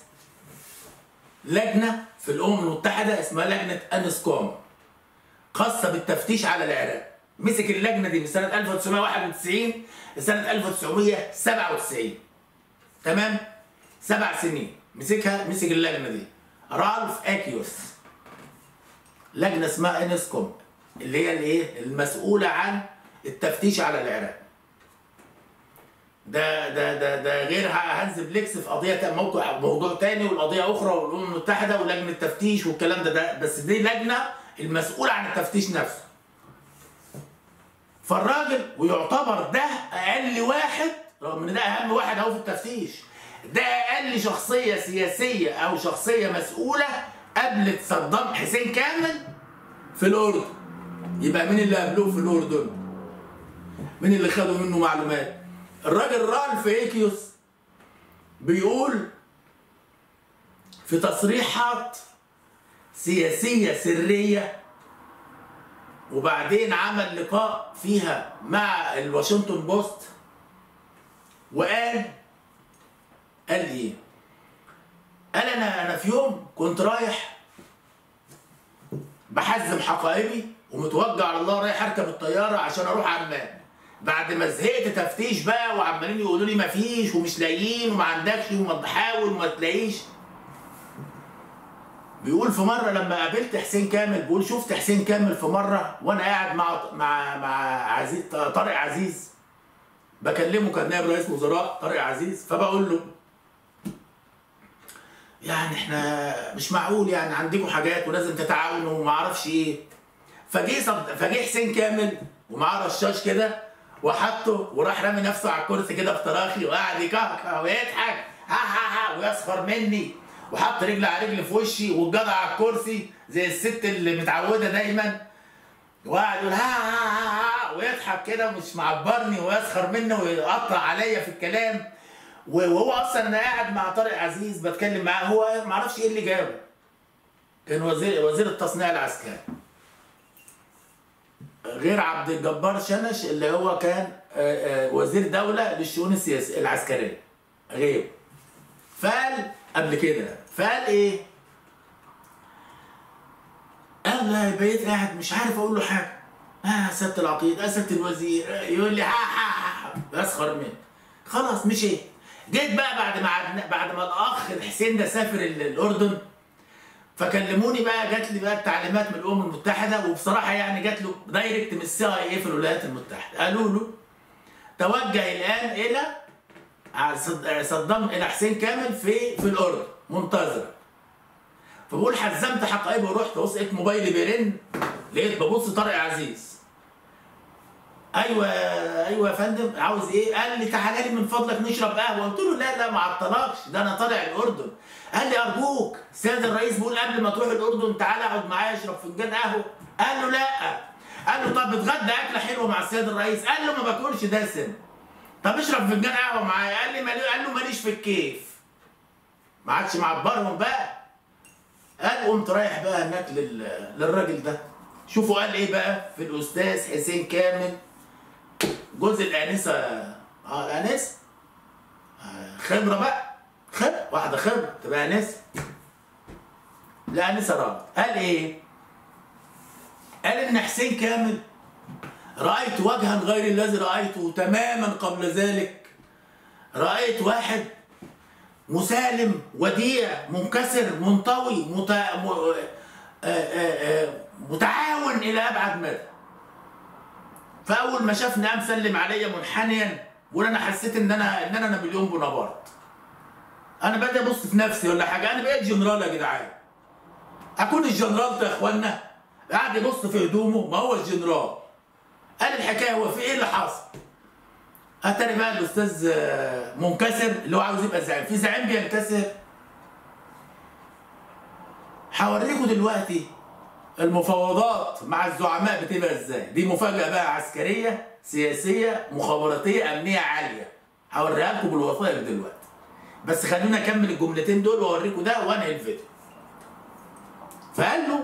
لجنه في الامم المتحده اسمها لجنه انسكوم خاصه بالتفتيش على العراق مسك اللجنه دي من سنه 1991 لسنه 1997 تمام سبع سنين مسكها مسك اللجنه دي رالف اكيوس لجنه اسمها انسكوم اللي هي الايه المسؤوله عن التفتيش على العراق ده ده ده ده غير هانز بليكس في قضيه تا- موضوع موضوع تاني والقضيه اخرى والامم المتحده ولجنه تفتيش والكلام ده ده بس دي لجنه المسؤوله عن التفتيش نفسه. فالراجل ويعتبر ده اقل واحد رغم ان ده اهم واحد اهو في التفتيش ده اقل شخصيه سياسيه او شخصيه مسؤوله قابلت صدام حسين كامل في الاردن. يبقى مين اللي قابلوه في الاردن؟ مين اللي خدوا منه معلومات؟ الراجل رالف ايكيوس بيقول في تصريحات سياسية سرية وبعدين عمل لقاء فيها مع الواشنطن بوست وقال قال ايه؟ قال انا انا في يوم كنت رايح بحزم حقائبي ومتوجع على الله رايح اركب الطياره عشان اروح عمان بعد ما زهقت تفتيش بقى وعمالين يقولوا لي مفيش ومش لاقيين وما عندكش وما تحاول وما تلاقيش بيقول في مره لما قابلت حسين كامل بيقول شفت حسين كامل في مره وانا قاعد مع مع مع عزيز طارق عزيز بكلمه كان نائب رئيس وزراء طارق عزيز فبقول له يعني احنا مش معقول يعني عندكم حاجات ولازم تتعاونوا وما اعرفش ايه فجه صد... فجه حسين كامل ومعاه رشاش كده وحطه وراح رامي نفسه على الكرسي كده في تراخي وقعد يكهكه ويضحك ها ها ها ويسخر مني وحط رجل على رجل في وشي والجدع على الكرسي زي الست اللي متعوده دايما وقعد يقول ها ها ها, ها ويضحك كده ومش معبرني ويسخر مني ويقطع عليا في الكلام وهو اصلا انا قاعد مع طارق عزيز بتكلم معاه هو ما اعرفش ايه اللي جابه كان وزير وزير التصنيع العسكري غير عبد الجبار شنش اللي هو كان آه، آه، وزير دولة للشؤون السياسية العسكرية غير فقال قبل كده فقال ايه؟ قال لا بقيت قاعد مش عارف اقول له حاجة اه سيادة العقيد اه سيادة الوزير آه، يقول لي ها ها ها ها يسخر مني خلاص مشيت جيت بقى بعد ما عدنا- بعد ما الاخ الحسين ده سافر ال- الاردن فكلموني بقى جات لي بقى التعليمات من الامم المتحده وبصراحه يعني جات له دايركت من السي اي اي في الولايات المتحده قالوا له توجه الان الى صد- صدام الى حسين كامل في في الاردن منتظرا فبقول حزمت حقائب ورحت بص لقيت موبايلي بيرن لقيت ببص طارق عزيز ايوه ايوه يا فندم عاوز ايه؟ قال لي تعالى لي من فضلك نشرب قهوه قلت له لا لا ما عطلكش ده انا طالع الاردن قال لي ارجوك سيد الرئيس بيقول قبل ما تروح الاردن تعالى اقعد معايا اشرب فنجان قهوه قال له لا قال له طب بتغدى اكله حلوه مع السيد الرئيس قال له ما باكلش دسم طب اشرب فنجان قهوه معايا قال لي مالي قال له ماليش في الكيف ما عادش معبرهم بقى قال قمت رايح بقى هناك لل... للراجل ده شوفوا قال ايه بقى في الاستاذ حسين كامل جوز الانسه اه الانسه آه، خبره بقى خبره واحده خبره تبقى انسه لا انسه راجل قال ايه؟ قال ان حسين كامل رايت وجها غير الذي رايته تماما قبل ذلك رايت واحد مسالم وديع منكسر منطوي مت... م... آه، آه، آه، متعاون الى ابعد مدى فاول ما شافني قام سلم عليا منحنيا ولا انا حسيت ان انا ان انا نابليون بونابرت انا بدأت ابص في نفسي ولا حاجه انا بقيت جنرال يا جدعان اكون الجنرال ده يا اخوانا قاعد يبص في هدومه ما هو الجنرال قال الحكايه هو في ايه اللي حصل اتاري بقى الاستاذ آه، منكسر اللي هو عاوز يبقى زعيم في زعيم بينكسر هوريكم دلوقتي المفاوضات مع الزعماء بتبقى ازاي دي مفاجاه بقى عسكريه سياسيه مخابراتيه امنيه عاليه هوريها لكم بالوثائق دلوقتي بس خلونا اكمل الجملتين دول واوريكم ده وانهي الفيديو فقال له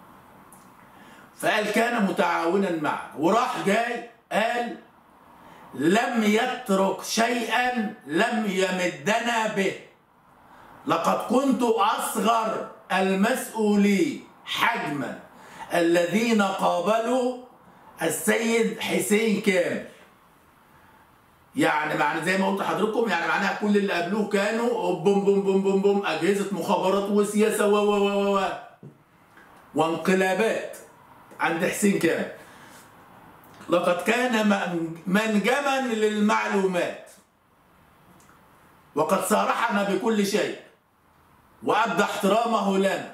فقال كان متعاونا معه وراح جاي قال لم يترك شيئا لم يمدنا به لقد كنت اصغر المسؤولين حجما الذين قابلوا السيد حسين كامل يعني معنى زي ما قلت لحضراتكم يعني معناها كل اللي قابلوه كانوا بوم بوم بوم بوم بوم اجهزه مخابرات وسياسه و و و و وانقلابات عند حسين كامل لقد كان من- منجما للمعلومات وقد صارحنا بكل شيء وابدى احترامه لنا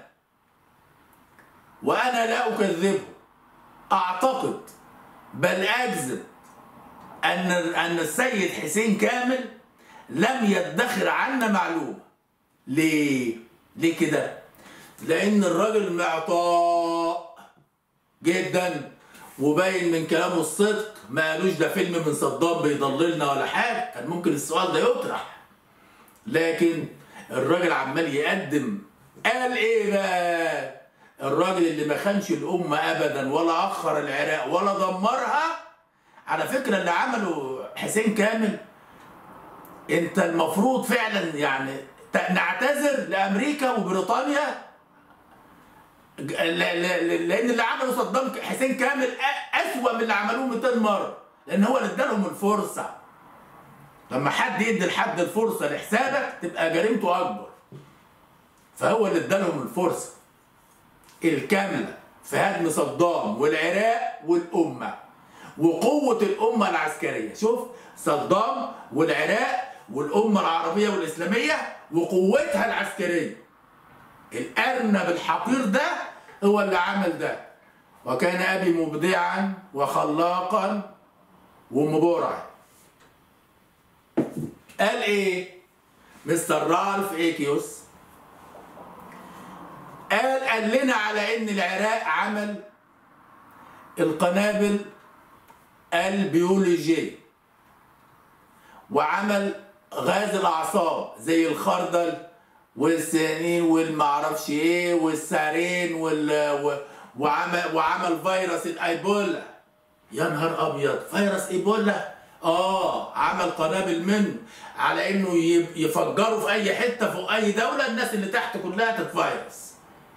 وانا لا اكذبه اعتقد بل اجزم ان ان السيد حسين كامل لم يدخر عنا معلومه ليه ليه كده لان الراجل معطاء جدا وباين من كلامه الصدق ما قالوش ده فيلم من صدام بيضللنا ولا حاجه كان ممكن السؤال ده يطرح لكن الراجل عمال يقدم قال ايه بقى الراجل اللي ما خانش الامه ابدا ولا اخر العراق ولا دمرها على فكره اللي عمله حسين كامل انت المفروض فعلا يعني ت- نعتذر لامريكا وبريطانيا ج- ل- ل- ل- لان اللي عمله صدام ك- حسين كامل أ- اسوأ من اللي عملوه 200 مره لان هو اللي ادالهم الفرصه لما حد يدي لحد الفرصه لحسابك تبقى جريمته اكبر فهو اللي ادالهم الفرصه الكامله في هدم صدام والعراق والامه وقوه الامه العسكريه شوف صدام والعراق والامه العربيه والاسلاميه وقوتها العسكريه الارنب الحقير ده هو اللي عمل ده وكان ابي مبدعا وخلاقا ومبرعا قال ايه مستر رالف ايكيوس قال قال لنا على ان العراق عمل القنابل البيولوجيه وعمل غاز الاعصاب زي الخردل والسنين والمعرفش ايه والسارين وال و- وعمل وعمل فيروس الايبولا يا نهار ابيض فيروس ايبولا اه عمل قنابل منه على انه يب- يفجروا في اي حته في اي دوله الناس اللي تحت كلها تتفيروس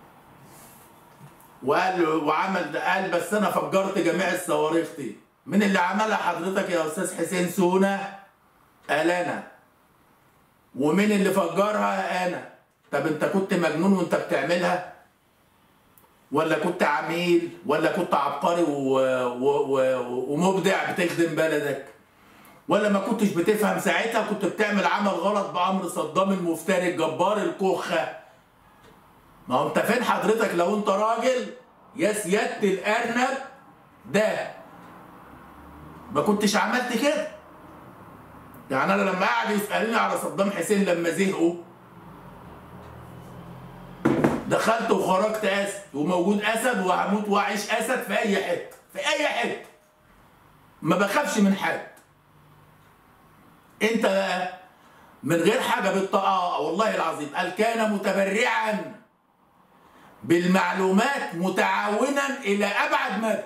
وقال وعمل ده قال بس انا فجرت جميع الصواريخ دي من اللي عملها حضرتك يا استاذ حسين سونا قال انا ومين اللي فجرها انا طب انت كنت مجنون وانت بتعملها ولا كنت عميل ولا كنت عبقري و... و... و... ومبدع بتخدم بلدك ولا ما كنتش بتفهم ساعتها كنت بتعمل عمل غلط بامر صدام المفتري الجبار الكخه ما هو انت فين حضرتك لو انت راجل يا سياده الارنب ده ما كنتش عملت كده يعني انا لما قعدوا يسالوني على صدام حسين لما زهقوا دخلت وخرجت اسد وموجود اسد وهموت واعيش اسد في اي حته في اي حته ما بخافش من حد انت بقى من غير حاجه بالطاقه والله العظيم قال كان متبرعا بالمعلومات متعاونا الى ابعد مدى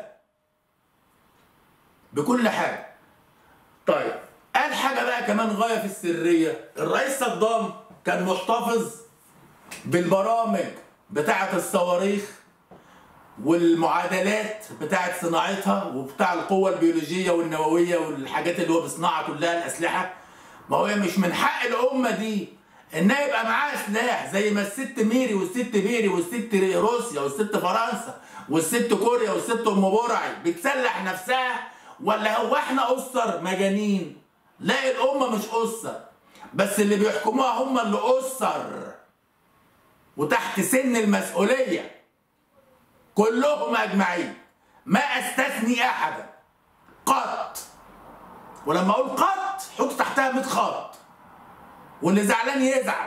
بكل حاجه طيب قال حاجه بقى كمان غايه في السريه الرئيس صدام كان محتفظ بالبرامج بتاعه الصواريخ والمعادلات بتاعه صناعتها وبتاع القوة البيولوجية والنووية والحاجات اللي هو بيصنعها كلها الأسلحة ما هو مش من حق الأمة دي إنها يبقى معاها سلاح زي ما الست ميري والست بيري والست روسيا والست فرنسا والست كوريا والست أم برعي بتسلح نفسها ولا هو احنا أسر مجانين؟ لا الأمة مش أسر بس اللي بيحكموها هم اللي أسر وتحت سن المسؤولية كلهم أجمعين ما أستثني أحدا قط ولما أقول قط حط تحتها 100 خط واللي زعلان يزعل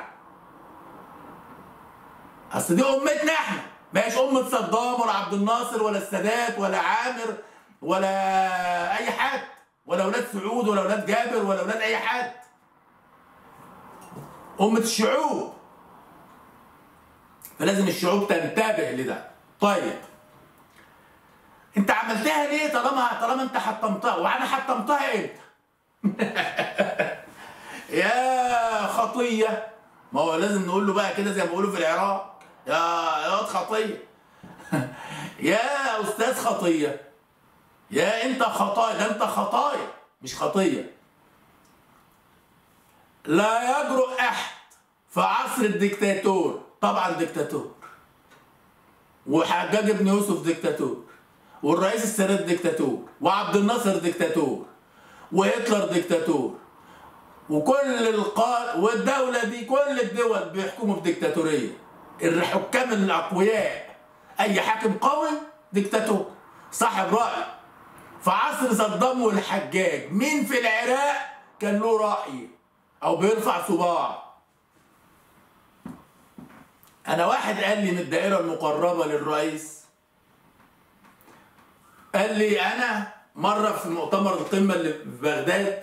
أصل دي أمتنا إحنا ما هيش أمة صدام ولا عبد الناصر ولا السادات ولا عامر ولا أي حد ولا أولاد سعود ولا أولاد جابر ولا أولاد أي حد أمة الشعوب فلازم الشعوب تنتبه لده طيب انت عملتها ليه طالما طالما انت حطمتها وانا حطمتها امتى يا خطيه ما هو لازم نقول له بقى كده زي ما بيقولوا في العراق يا يا واد خطيه يا استاذ خطيه يا انت خطايا ده انت خطايا مش خطيه لا يجرؤ احد في عصر الدكتاتور طبعا دكتاتور وحجاج بن يوسف دكتاتور والرئيس السادات دكتاتور وعبد الناصر دكتاتور وهتلر دكتاتور وكل القا والدولة دي كل الدول بيحكموا بديكتاتورية الحكام الأقوياء أي حاكم قوي دكتاتور صاحب رأي في عصر صدام والحجاج مين في العراق كان له رأي أو بيرفع صباع انا واحد قال لي من الدائره المقربه للرئيس قال لي انا مره في مؤتمر القمه اللي في بغداد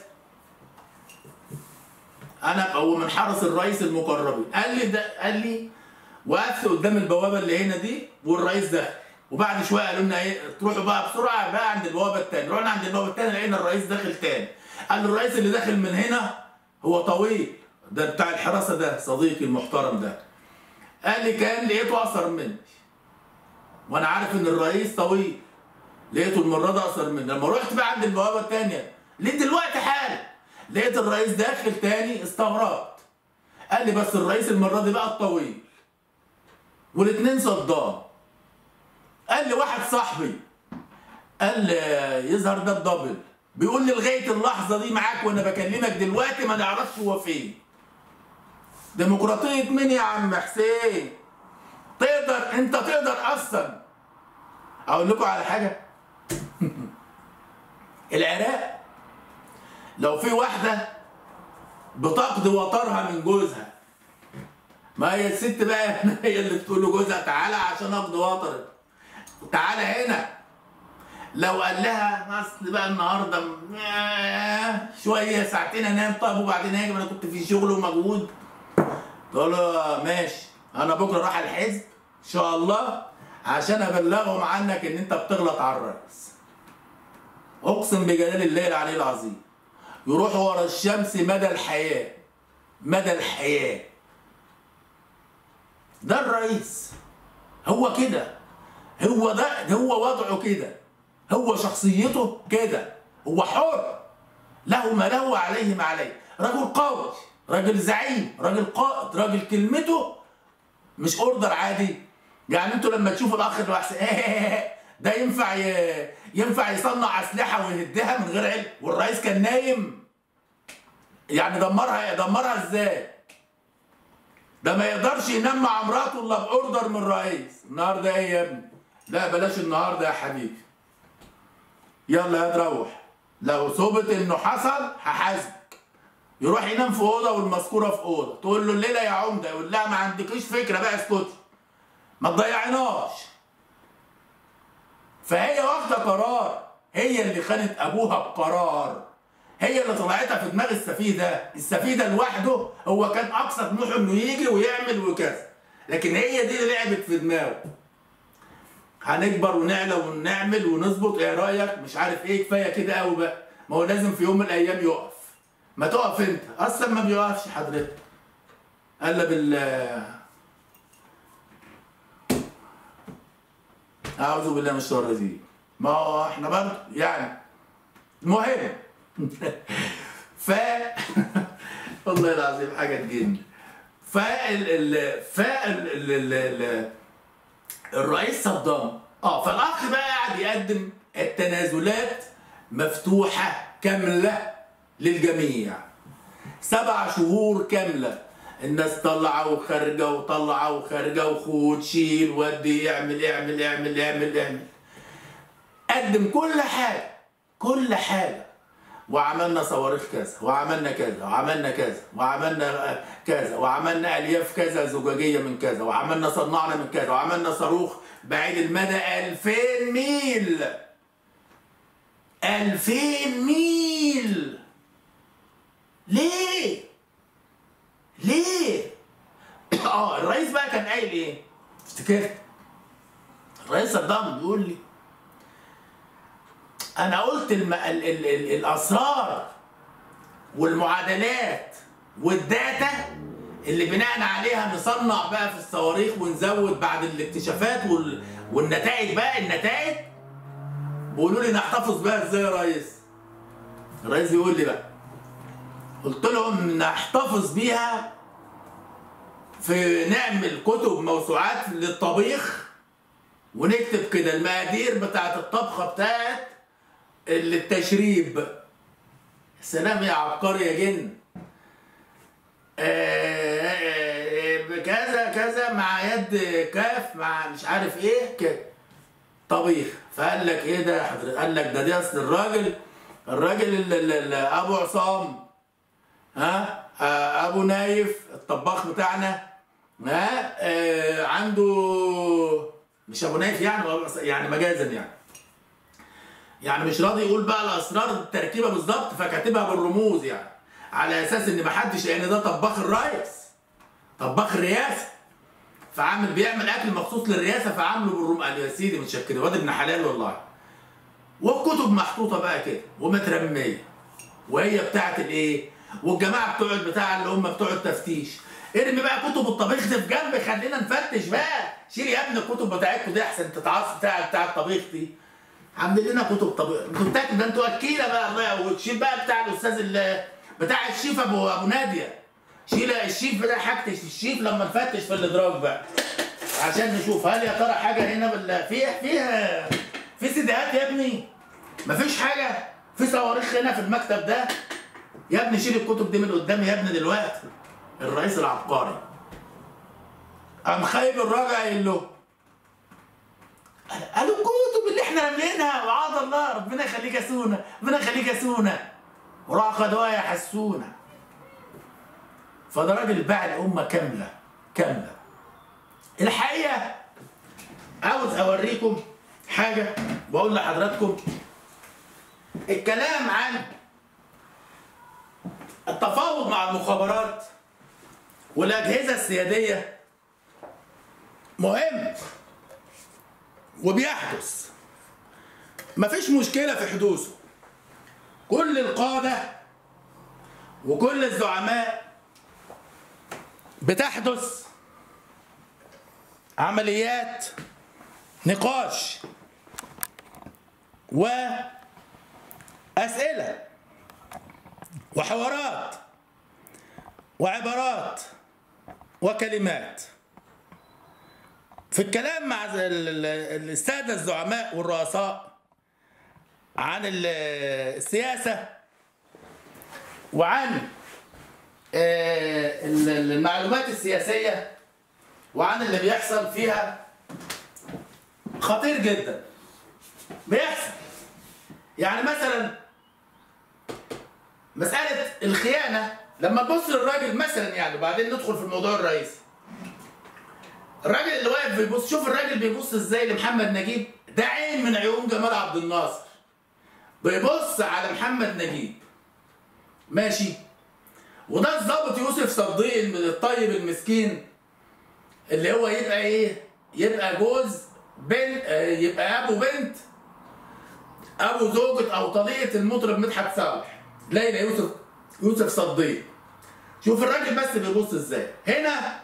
انا هو من حرس الرئيس المقربين قال لي ده قال لي وقفت قدام البوابه اللي هنا دي والرئيس دخل وبعد شويه قالوا لنا ايه تروحوا بقى بسرعه بقى عند البوابه الثانيه رحنا عند البوابه الثانيه لقينا الرئيس داخل تاني قال له الرئيس اللي داخل من هنا هو طويل ده بتاع الحراسه ده صديقي المحترم ده قال لي كان لقيته اقصر مني وانا عارف ان الرئيس طويل لقيته المره دي اقصر مني لما رحت بقى عند البوابه الثانيه لقيت دلوقتي حالا لقيت الرئيس داخل تاني استغربت قال لي بس الرئيس المره دي بقى الطويل والاثنين صدام قال لي واحد صاحبي قال لي يظهر ده الدبل بيقول لي لغايه اللحظه دي معاك وانا بكلمك دلوقتي ما نعرفش هو فين ديمقراطية مين يا عم حسين؟ تقدر انت تقدر اصلا اقول لكم على حاجه العراق لو في واحده بتقضي وطرها من جوزها ما هي الست بقى هي اللي بتقول لجوزها تعالى عشان اقضي وطرك تعالى هنا لو قال لها اصل بقى النهارده م- آه، شويه ساعتين انام طيب وبعدين هاجي ما انا كنت في شغل ومجهود تقول له ماشي انا بكره رايح الحزب ان شاء الله عشان ابلغهم عنك ان انت بتغلط على الرئيس اقسم بجلال الله العلي العظيم يروحوا ورا الشمس مدى الحياه مدى الحياه ده الرئيس هو كده هو ده هو وضعه كده هو شخصيته كده هو حر له ما له وعليه ما عليه رجل قوي راجل زعيم راجل قائد راجل كلمته مش اوردر عادي يعني انتوا لما تشوفوا الاخ اللي واحد ده ينفع ي... ينفع يصنع اسلحه ويهدها من غير علم والرئيس كان نايم يعني دمرها دمرها ازاي ده ما يقدرش ينام مع مراته الا باوردر من الرئيس النهارده ايه يا ابني لا بلاش النهارده يا حبيبي يلا يا تروح لو ثبت انه حصل هحاسبك يروح ينام في اوضه والمذكوره في اوضه تقول له الليله يا عمده يقول لا ما عندكيش فكره بقى اسكتي ما تضيعناش فهي واخده قرار هي اللي خانت ابوها بقرار هي اللي طلعتها في دماغ السفيه ده السفيه ده لوحده هو كان اقصى طموحه انه يجي ويعمل وكذا لكن هي دي اللي لعبت في دماغه هنكبر ونعلى ونعمل ونظبط ايه رايك مش عارف ايه كفايه كده قوي بقى ما هو لازم في يوم من الايام يقف ما تقف انت اصلا ما بيقفش حضرتك الا بال اعوذ بالله من الشيطان الرجيم ما هو احنا برضه يعني المهم ف والله العظيم حاجه تجن فال ال... فال ال... ال... ال... الرئيس صدام اه فالاخ بقى قاعد يقدم التنازلات مفتوحه كامله للجميع سبع شهور كامله الناس طلعه وخارجه وطلعه وخارجه وخد شيل ودي اعمل اعمل اعمل اعمل اعمل قدم كل حاجه كل حاجه وعملنا صواريخ كذا وعملنا كذا وعملنا كذا وعملنا كذا وعملنا الياف كذا زجاجيه من كذا وعملنا صنعنا من كذا وعملنا صاروخ بعيد المدى 2000 ميل 2000 ميل ليه؟ ليه؟ اه الرئيس بقى كان قايل ايه؟ افتكرت الرئيس صدام بيقول لي انا قلت الم... ال... ال... ال... الاسرار والمعادلات والداتا اللي بناء عليها نصنع بقى في الصواريخ ونزود بعد الاكتشافات وال... والنتائج بقى النتائج بيقولوا لي نحتفظ بيها ازاي يا ريس؟ الرئيس بيقول لي بقى قلت لهم نحتفظ بيها في نعمل كتب موسوعات للطبيخ ونكتب كده المقادير بتاعت الطبخه بتاعت التشريب سلام يا عبقري يا جن آه، آه، كذا كذا مع يد كاف مع مش عارف ايه كده طبيخ فقال لك ايه ده يا حضرتك قال لك ده دي اصل الراجل الراجل ال- ال- ال- ابو عصام ها آه، ابو نايف الطباخ بتاعنا ها آه، عنده مش ابو نايف يعني هو يعني مجازا يعني يعني مش راضي يقول بقى الاسرار التركيبه بالظبط فكاتبها بالرموز يعني على اساس ان محدش لان ده طباخ الرئيس طباخ الرئاسه فعامل بيعمل اكل مخصوص للرئاسه فعامله بالرموز قال يا سيدي متشكر واد ابن حلال والله والكتب محطوطه بقى كده ومترميه وهي بتاعت الايه والجماعه بتوع البتاع اللي هم بتوع التفتيش ارمي بقى كتب الطبيخ دي في جنب خلينا نفتش بقى شيل يا ابني الكتب بتاعتكم دي احسن تتعصب بتاع بتاع الطبيخ دي عاملين لنا كتب طبيخ انتوا بتاكلوا ده انتوا اكيله بقى الله وتشيل بقى بتاع الاستاذ اللي بتاع الشيف ابو ابو ناديه شيل الشيف بتاع حاجه الشيف لما نفتش في الادراج بقى عشان نشوف هل يا ترى حاجه هنا بال فيها فيها في سيديهات يا ابني مفيش حاجه في صواريخ هنا في المكتب ده يا ابني شيل الكتب دي من قدامي يا ابني دلوقتي الرئيس العبقري قام خايب الراجل قايل له قالوا الكتب اللي احنا رامينها وعاد الله ربنا يخليك يا سونا ربنا يخليك يا سونا وراح خدوها يا حسونا فده راجل باع الامه كامله كامله الحقيقه عاوز اوريكم حاجه بقول لحضراتكم الكلام عن التفاوض مع المخابرات والاجهزه السياديه مهم وبيحدث مفيش مشكله في حدوثه كل القاده وكل الزعماء بتحدث عمليات نقاش وأسئلة وحوارات وعبارات وكلمات في الكلام مع ال- ال- السادة الزعماء والرؤساء عن ال- السياسة وعن آه، ال- المعلومات السياسية وعن اللي بيحصل فيها خطير جدا بيحصل يعني مثلا مسألة الخيانة لما تبص للراجل مثلا يعني وبعدين ندخل في الموضوع الرئيسي الراجل اللي واقف بيبص شوف الراجل بيبص ازاي لمحمد نجيب ده عين من عيون جمال عبد الناصر بيبص على محمد نجيب ماشي وده الضابط يوسف صديق الطيب المسكين اللي هو يبقى ايه يبقى جوز بنت آه، يبقى ابو بنت ابو زوجة او طليقة المطرب مدحت صالح ليلى يوسف يوسف صديق شوف الراجل بس بيبص ازاي هنا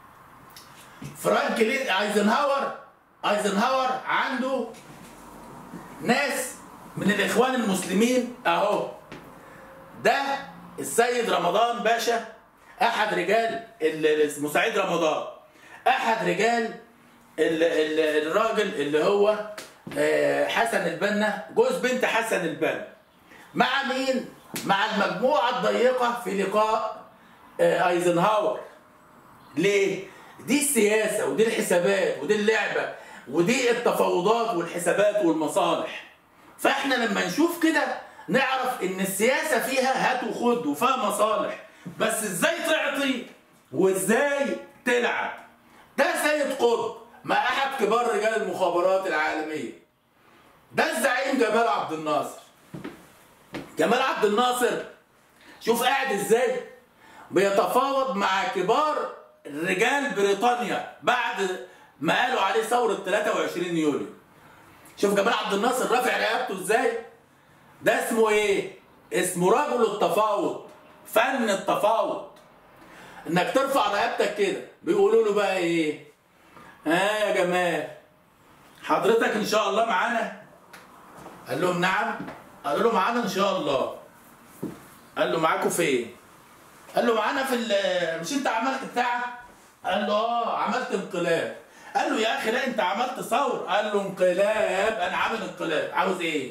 فرانكلين ايزنهاور ايزنهاور عنده ناس من الاخوان المسلمين اهو ده السيد رمضان باشا احد رجال اللي اسمه سعيد رمضان احد رجال ال- ال- الراجل اللي هو آه، حسن البنا جوز بنت حسن البنا مع مين مع المجموعه الضيقه في لقاء آه، ايزنهاور ليه دي السياسه ودي الحسابات ودي اللعبه ودي التفاوضات والحسابات والمصالح فاحنا لما نشوف كده نعرف ان السياسه فيها هات وخد وفيها مصالح بس ازاي تعطي وازاي تلعب ده سيد قطب مع احد كبار رجال المخابرات العالميه ده الزعيم جمال عبد الناصر جمال عبد الناصر شوف قاعد ازاي بيتفاوض مع كبار رجال بريطانيا بعد ما قالوا عليه ثورة 23 يوليو شوف جمال عبد الناصر رافع رقبته ازاي ده اسمه ايه اسمه رجل التفاوض فن التفاوض انك ترفع رقبتك كده بيقولوا له بقى ايه ها يا جمال حضرتك ان شاء الله معانا قال لهم نعم قالوا له معانا ان شاء الله قال له معاكم فين قال له معانا في ال- مش انت عملت بتاع قال له اه عملت انقلاب قال له يا اخي لا انت عملت ثور قال له انقلاب انا عامل انقلاب عاوز ايه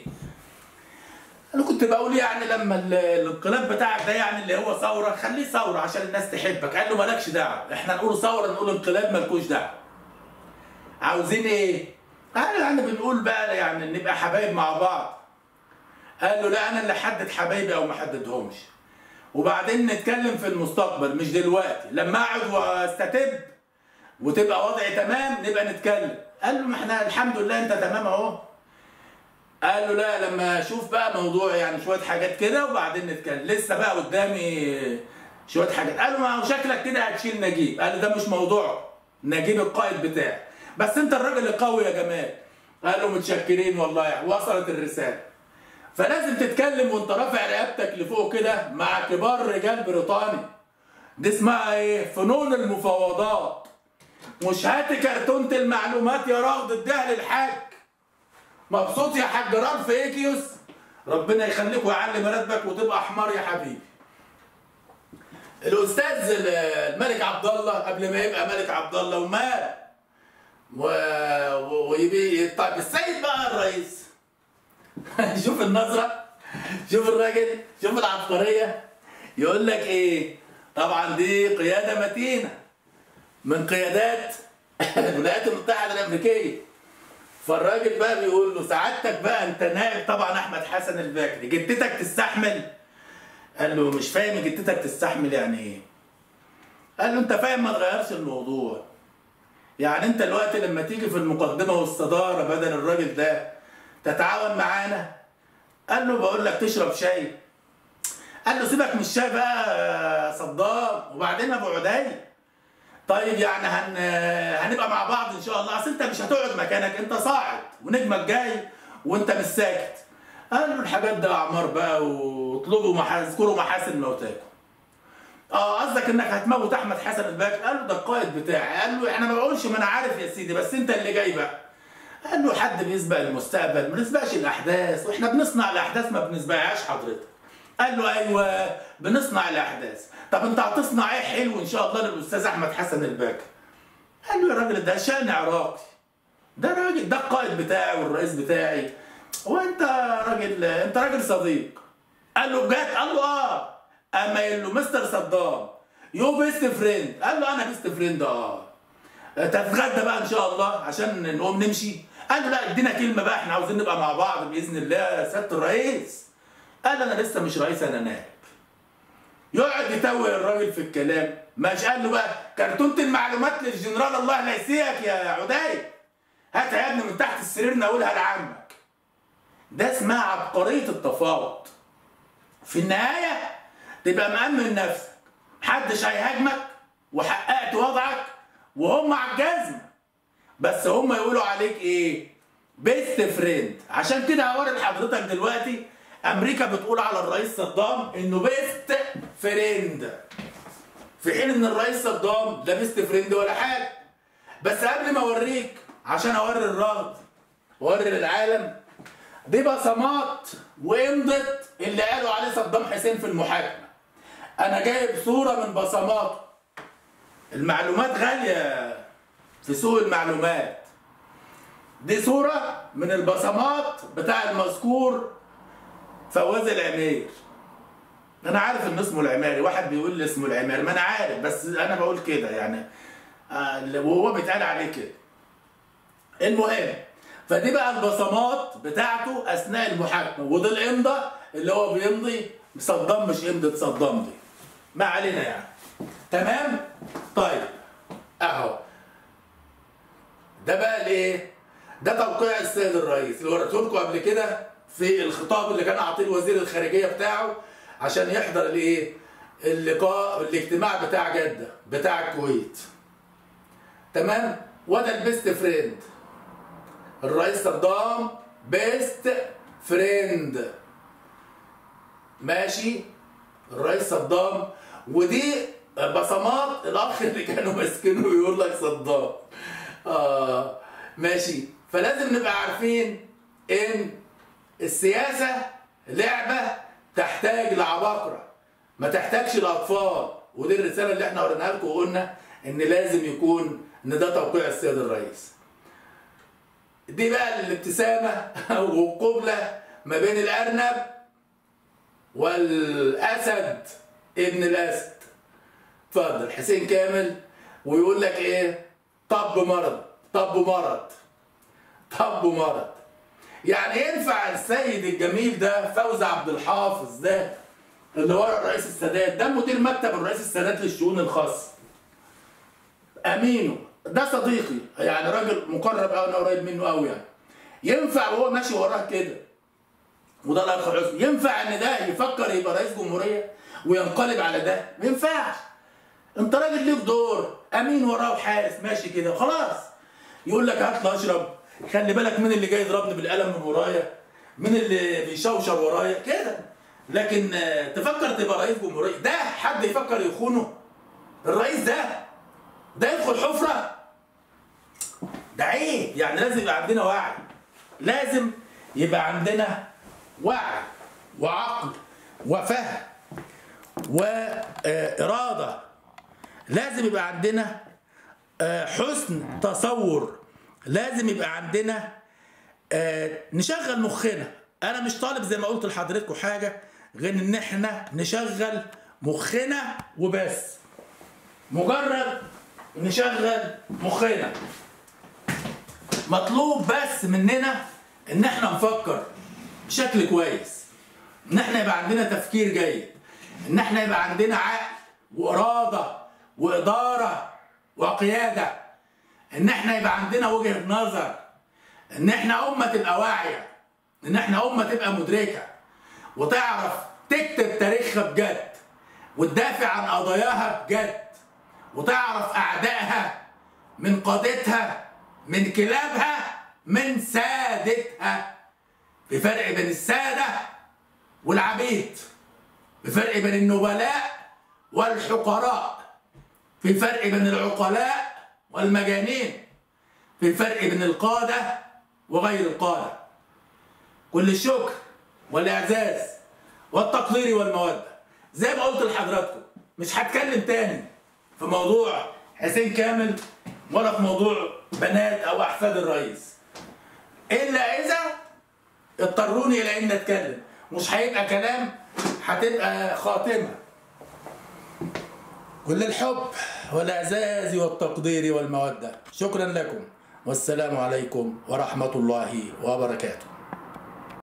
انا كنت بقول يعني لما ال- الانقلاب بتاعك ده يعني اللي هو ثوره خليه ثوره عشان الناس تحبك قال له مالكش دعوه احنا نقول ثوره نقول انقلاب مالكوش دعوه عاوزين ايه قال يعني بنقول بقى يعني نبقى حبايب مع بعض قال له لا انا اللي حدد حبايبي او ما حددهمش وبعدين نتكلم في المستقبل مش دلوقتي لما اقعد واستتب وتبقى وضعي تمام نبقى نتكلم قال له ما احنا الحمد لله انت تمام اهو قال له لا لما اشوف بقى موضوع يعني شويه حاجات كده وبعدين نتكلم لسه بقى قدامي شويه حاجات قال له ما هو شكلك كده هتشيل نجيب قال له ده مش موضوع نجيب القائد بتاعي بس انت الراجل القوي يا جمال قال له متشكرين والله وصلت الرساله فلازم تتكلم وانت رافع رقبتك لفوق كده مع كبار رجال بريطانيا دي اسمها ايه فنون المفاوضات مش هاتي كرتونة المعلومات يا راغد اديها للحاج مبسوط يا حاج رالف ايكيوس ربنا يخليك ويعلي مراتبك وتبقى حمار يا حبيبي الاستاذ الملك عبد الله قبل ما يبقى ملك عبد الله ومات و... و... ويبي طيب السيد بقى الرئيس شوف النظرة شوف الراجل شوف العبقرية يقول لك ايه طبعا دي قيادة متينة من قيادات الولايات المتحدة الأمريكية فالراجل بقى بيقول له سعادتك بقى انت نائب طبعا احمد حسن البكري جدتك تستحمل قال له مش فاهم جدتك تستحمل يعني ايه قال له انت فاهم ما تغيرش الموضوع يعني انت الوقت لما تيجي في المقدمه والصداره بدل الراجل ده تتعاون معانا قال له بقول لك تشرب شاي قال له سيبك من الشاي بقى يا صدام وبعدين ابو عدي طيب يعني هن... هنبقى مع بعض ان شاء الله اصل انت مش هتقعد مكانك انت صاعد ونجمك جاي وانت مش ساكت قال له الحاجات ده اعمار بقى واطلبوا محا... اذكروا محاسن موتاكم اه قصدك انك هتموت احمد حسن الباك قال له ده القائد بتاعي قال له انا ما بقولش ما انا عارف يا سيدي بس انت اللي جاي بقى قال له حد بيسبق المستقبل ما بنسبقش الاحداث واحنا بنصنع الاحداث ما بنسبقهاش حضرتك قال له ايوه بنصنع الاحداث طب انت هتصنع ايه حلو ان شاء الله للاستاذ احمد حسن الباكر قال له يا راجل ده شان عراقي ده راجل ده القائد بتاعي والرئيس بتاعي وانت راجل انت راجل صديق قال له بجد قال له اه اما قال له مستر صدام يو بيست فريند قال له انا بيست فريند اه تتغدى بقى ان شاء الله عشان نقوم نمشي قال له لا ادينا كلمه بقى احنا عاوزين نبقى مع بعض باذن الله يا سياده الرئيس قال انا لسه مش رئيس انا نائب يقعد يتوه الراجل في الكلام مش قال له بقى كرتونه المعلومات للجنرال الله لا يسيك يا عدي هات يا ابني من تحت السرير نقولها لعمك ده اسمها عبقريه التفاوض في النهايه تبقى مأمن نفسك محدش هيهاجمك وحققت وضعك وهم على الجزمه بس هم يقولوا عليك ايه بيست فريند عشان كده هوري لحضرتك دلوقتي امريكا بتقول على الرئيس صدام انه بيست فريند في حين ان الرئيس صدام لا بيست فريند ولا حاجه بس قبل ما اوريك عشان اوري الرغد واوري للعالم دي بصمات وامضت اللي قالوا عليه صدام حسين في المحاكمه انا جايب صوره من بصماته المعلومات غاليه في سوق المعلومات دي صوره من البصمات بتاع المذكور فواز العمير انا عارف ان اسمه العماري واحد بيقول لي اسمه العماري ما انا عارف بس انا بقول كده يعني آه وهو بيتقال عليه كده المهم فدي بقى البصمات بتاعته اثناء المحاكمه وده الامضه اللي هو بيمضي صدام مش امضه صدام دي ما علينا يعني تمام طيب اهو ده بقى الايه ده توقيع السيد الرئيس اللي وريته لكم قبل كده في الخطاب اللي كان اعطيه وزير الخارجيه بتاعه عشان يحضر الايه اللقاء الاجتماع بتاع جده بتاع الكويت تمام وده البيست فريند الرئيس صدام بيست فريند ماشي الرئيس صدام ودي بصمات الاخ اللي كانوا ماسكينه يقول لك صدام اه ماشي فلازم نبقى عارفين ان السياسه لعبه تحتاج لعباقره ما تحتاجش لاطفال ودي الرساله اللي احنا وريناها لكم وقلنا ان لازم يكون ان ده توقيع السيد الرئيس دي بقى الابتسامه والقبله ما بين الارنب والاسد ابن الاسد اتفضل حسين كامل ويقول لك ايه طب مرض طب مرض طب مرض يعني ينفع السيد الجميل ده فوزي عبد الحافظ ده اللي ورا الرئيس السادات ده مدير مكتب الرئيس السادات للشؤون الخاصه امينه ده صديقي يعني راجل مقرب قوي انا قريب منه قوي يعني ينفع وهو ماشي وراه كده وده الاخ حسني ينفع ان ده يفكر يبقى رئيس جمهوريه وينقلب على ده ما ينفعش انت راجل ليك دور امين وراه وحارس ماشي كده خلاص يقول لك هات لي اشرب خلي بالك مين اللي جاي يضربني بالقلم من ورايا مين اللي بيشوشر ورايا كده لكن تفكر تبقى رئيس جمهوريه ده حد يفكر يخونه الرئيس ده ده يدخل حفره ده عيب يعني لازم يبقى عندنا وعي لازم يبقى عندنا وعي وعقل وفهم وإرادة لازم يبقى عندنا حسن تصور لازم يبقى عندنا نشغل مخنا انا مش طالب زي ما قلت لحضراتكم حاجه غير ان احنا نشغل مخنا وبس مجرد نشغل مخنا مطلوب بس مننا ان احنا نفكر بشكل كويس ان احنا يبقى عندنا تفكير جيد ان احنا يبقى عندنا عقل واراده واداره وقياده ان احنا يبقى عندنا وجهه نظر ان احنا امه تبقى واعيه ان احنا امه تبقى مدركه وتعرف تكتب تاريخها بجد وتدافع عن قضاياها بجد وتعرف اعدائها من قادتها من كلابها من سادتها في فرق بين الساده والعبيد في فرق بين النبلاء والحقراء في فرق بين العقلاء والمجانين في فرق بين القادة وغير القادة كل الشكر والإعزاز والتقدير والمودة زي ما قلت لحضراتكم مش هتكلم تاني في موضوع حسين كامل ولا في موضوع بنات أو أحفاد الرئيس إلا إذا اضطروني إلى إني أتكلم مش هيبقى كلام هتبقى خاتمة كل الحب والإعزاز والتقدير والمودة شكرا لكم والسلام عليكم ورحمة الله وبركاته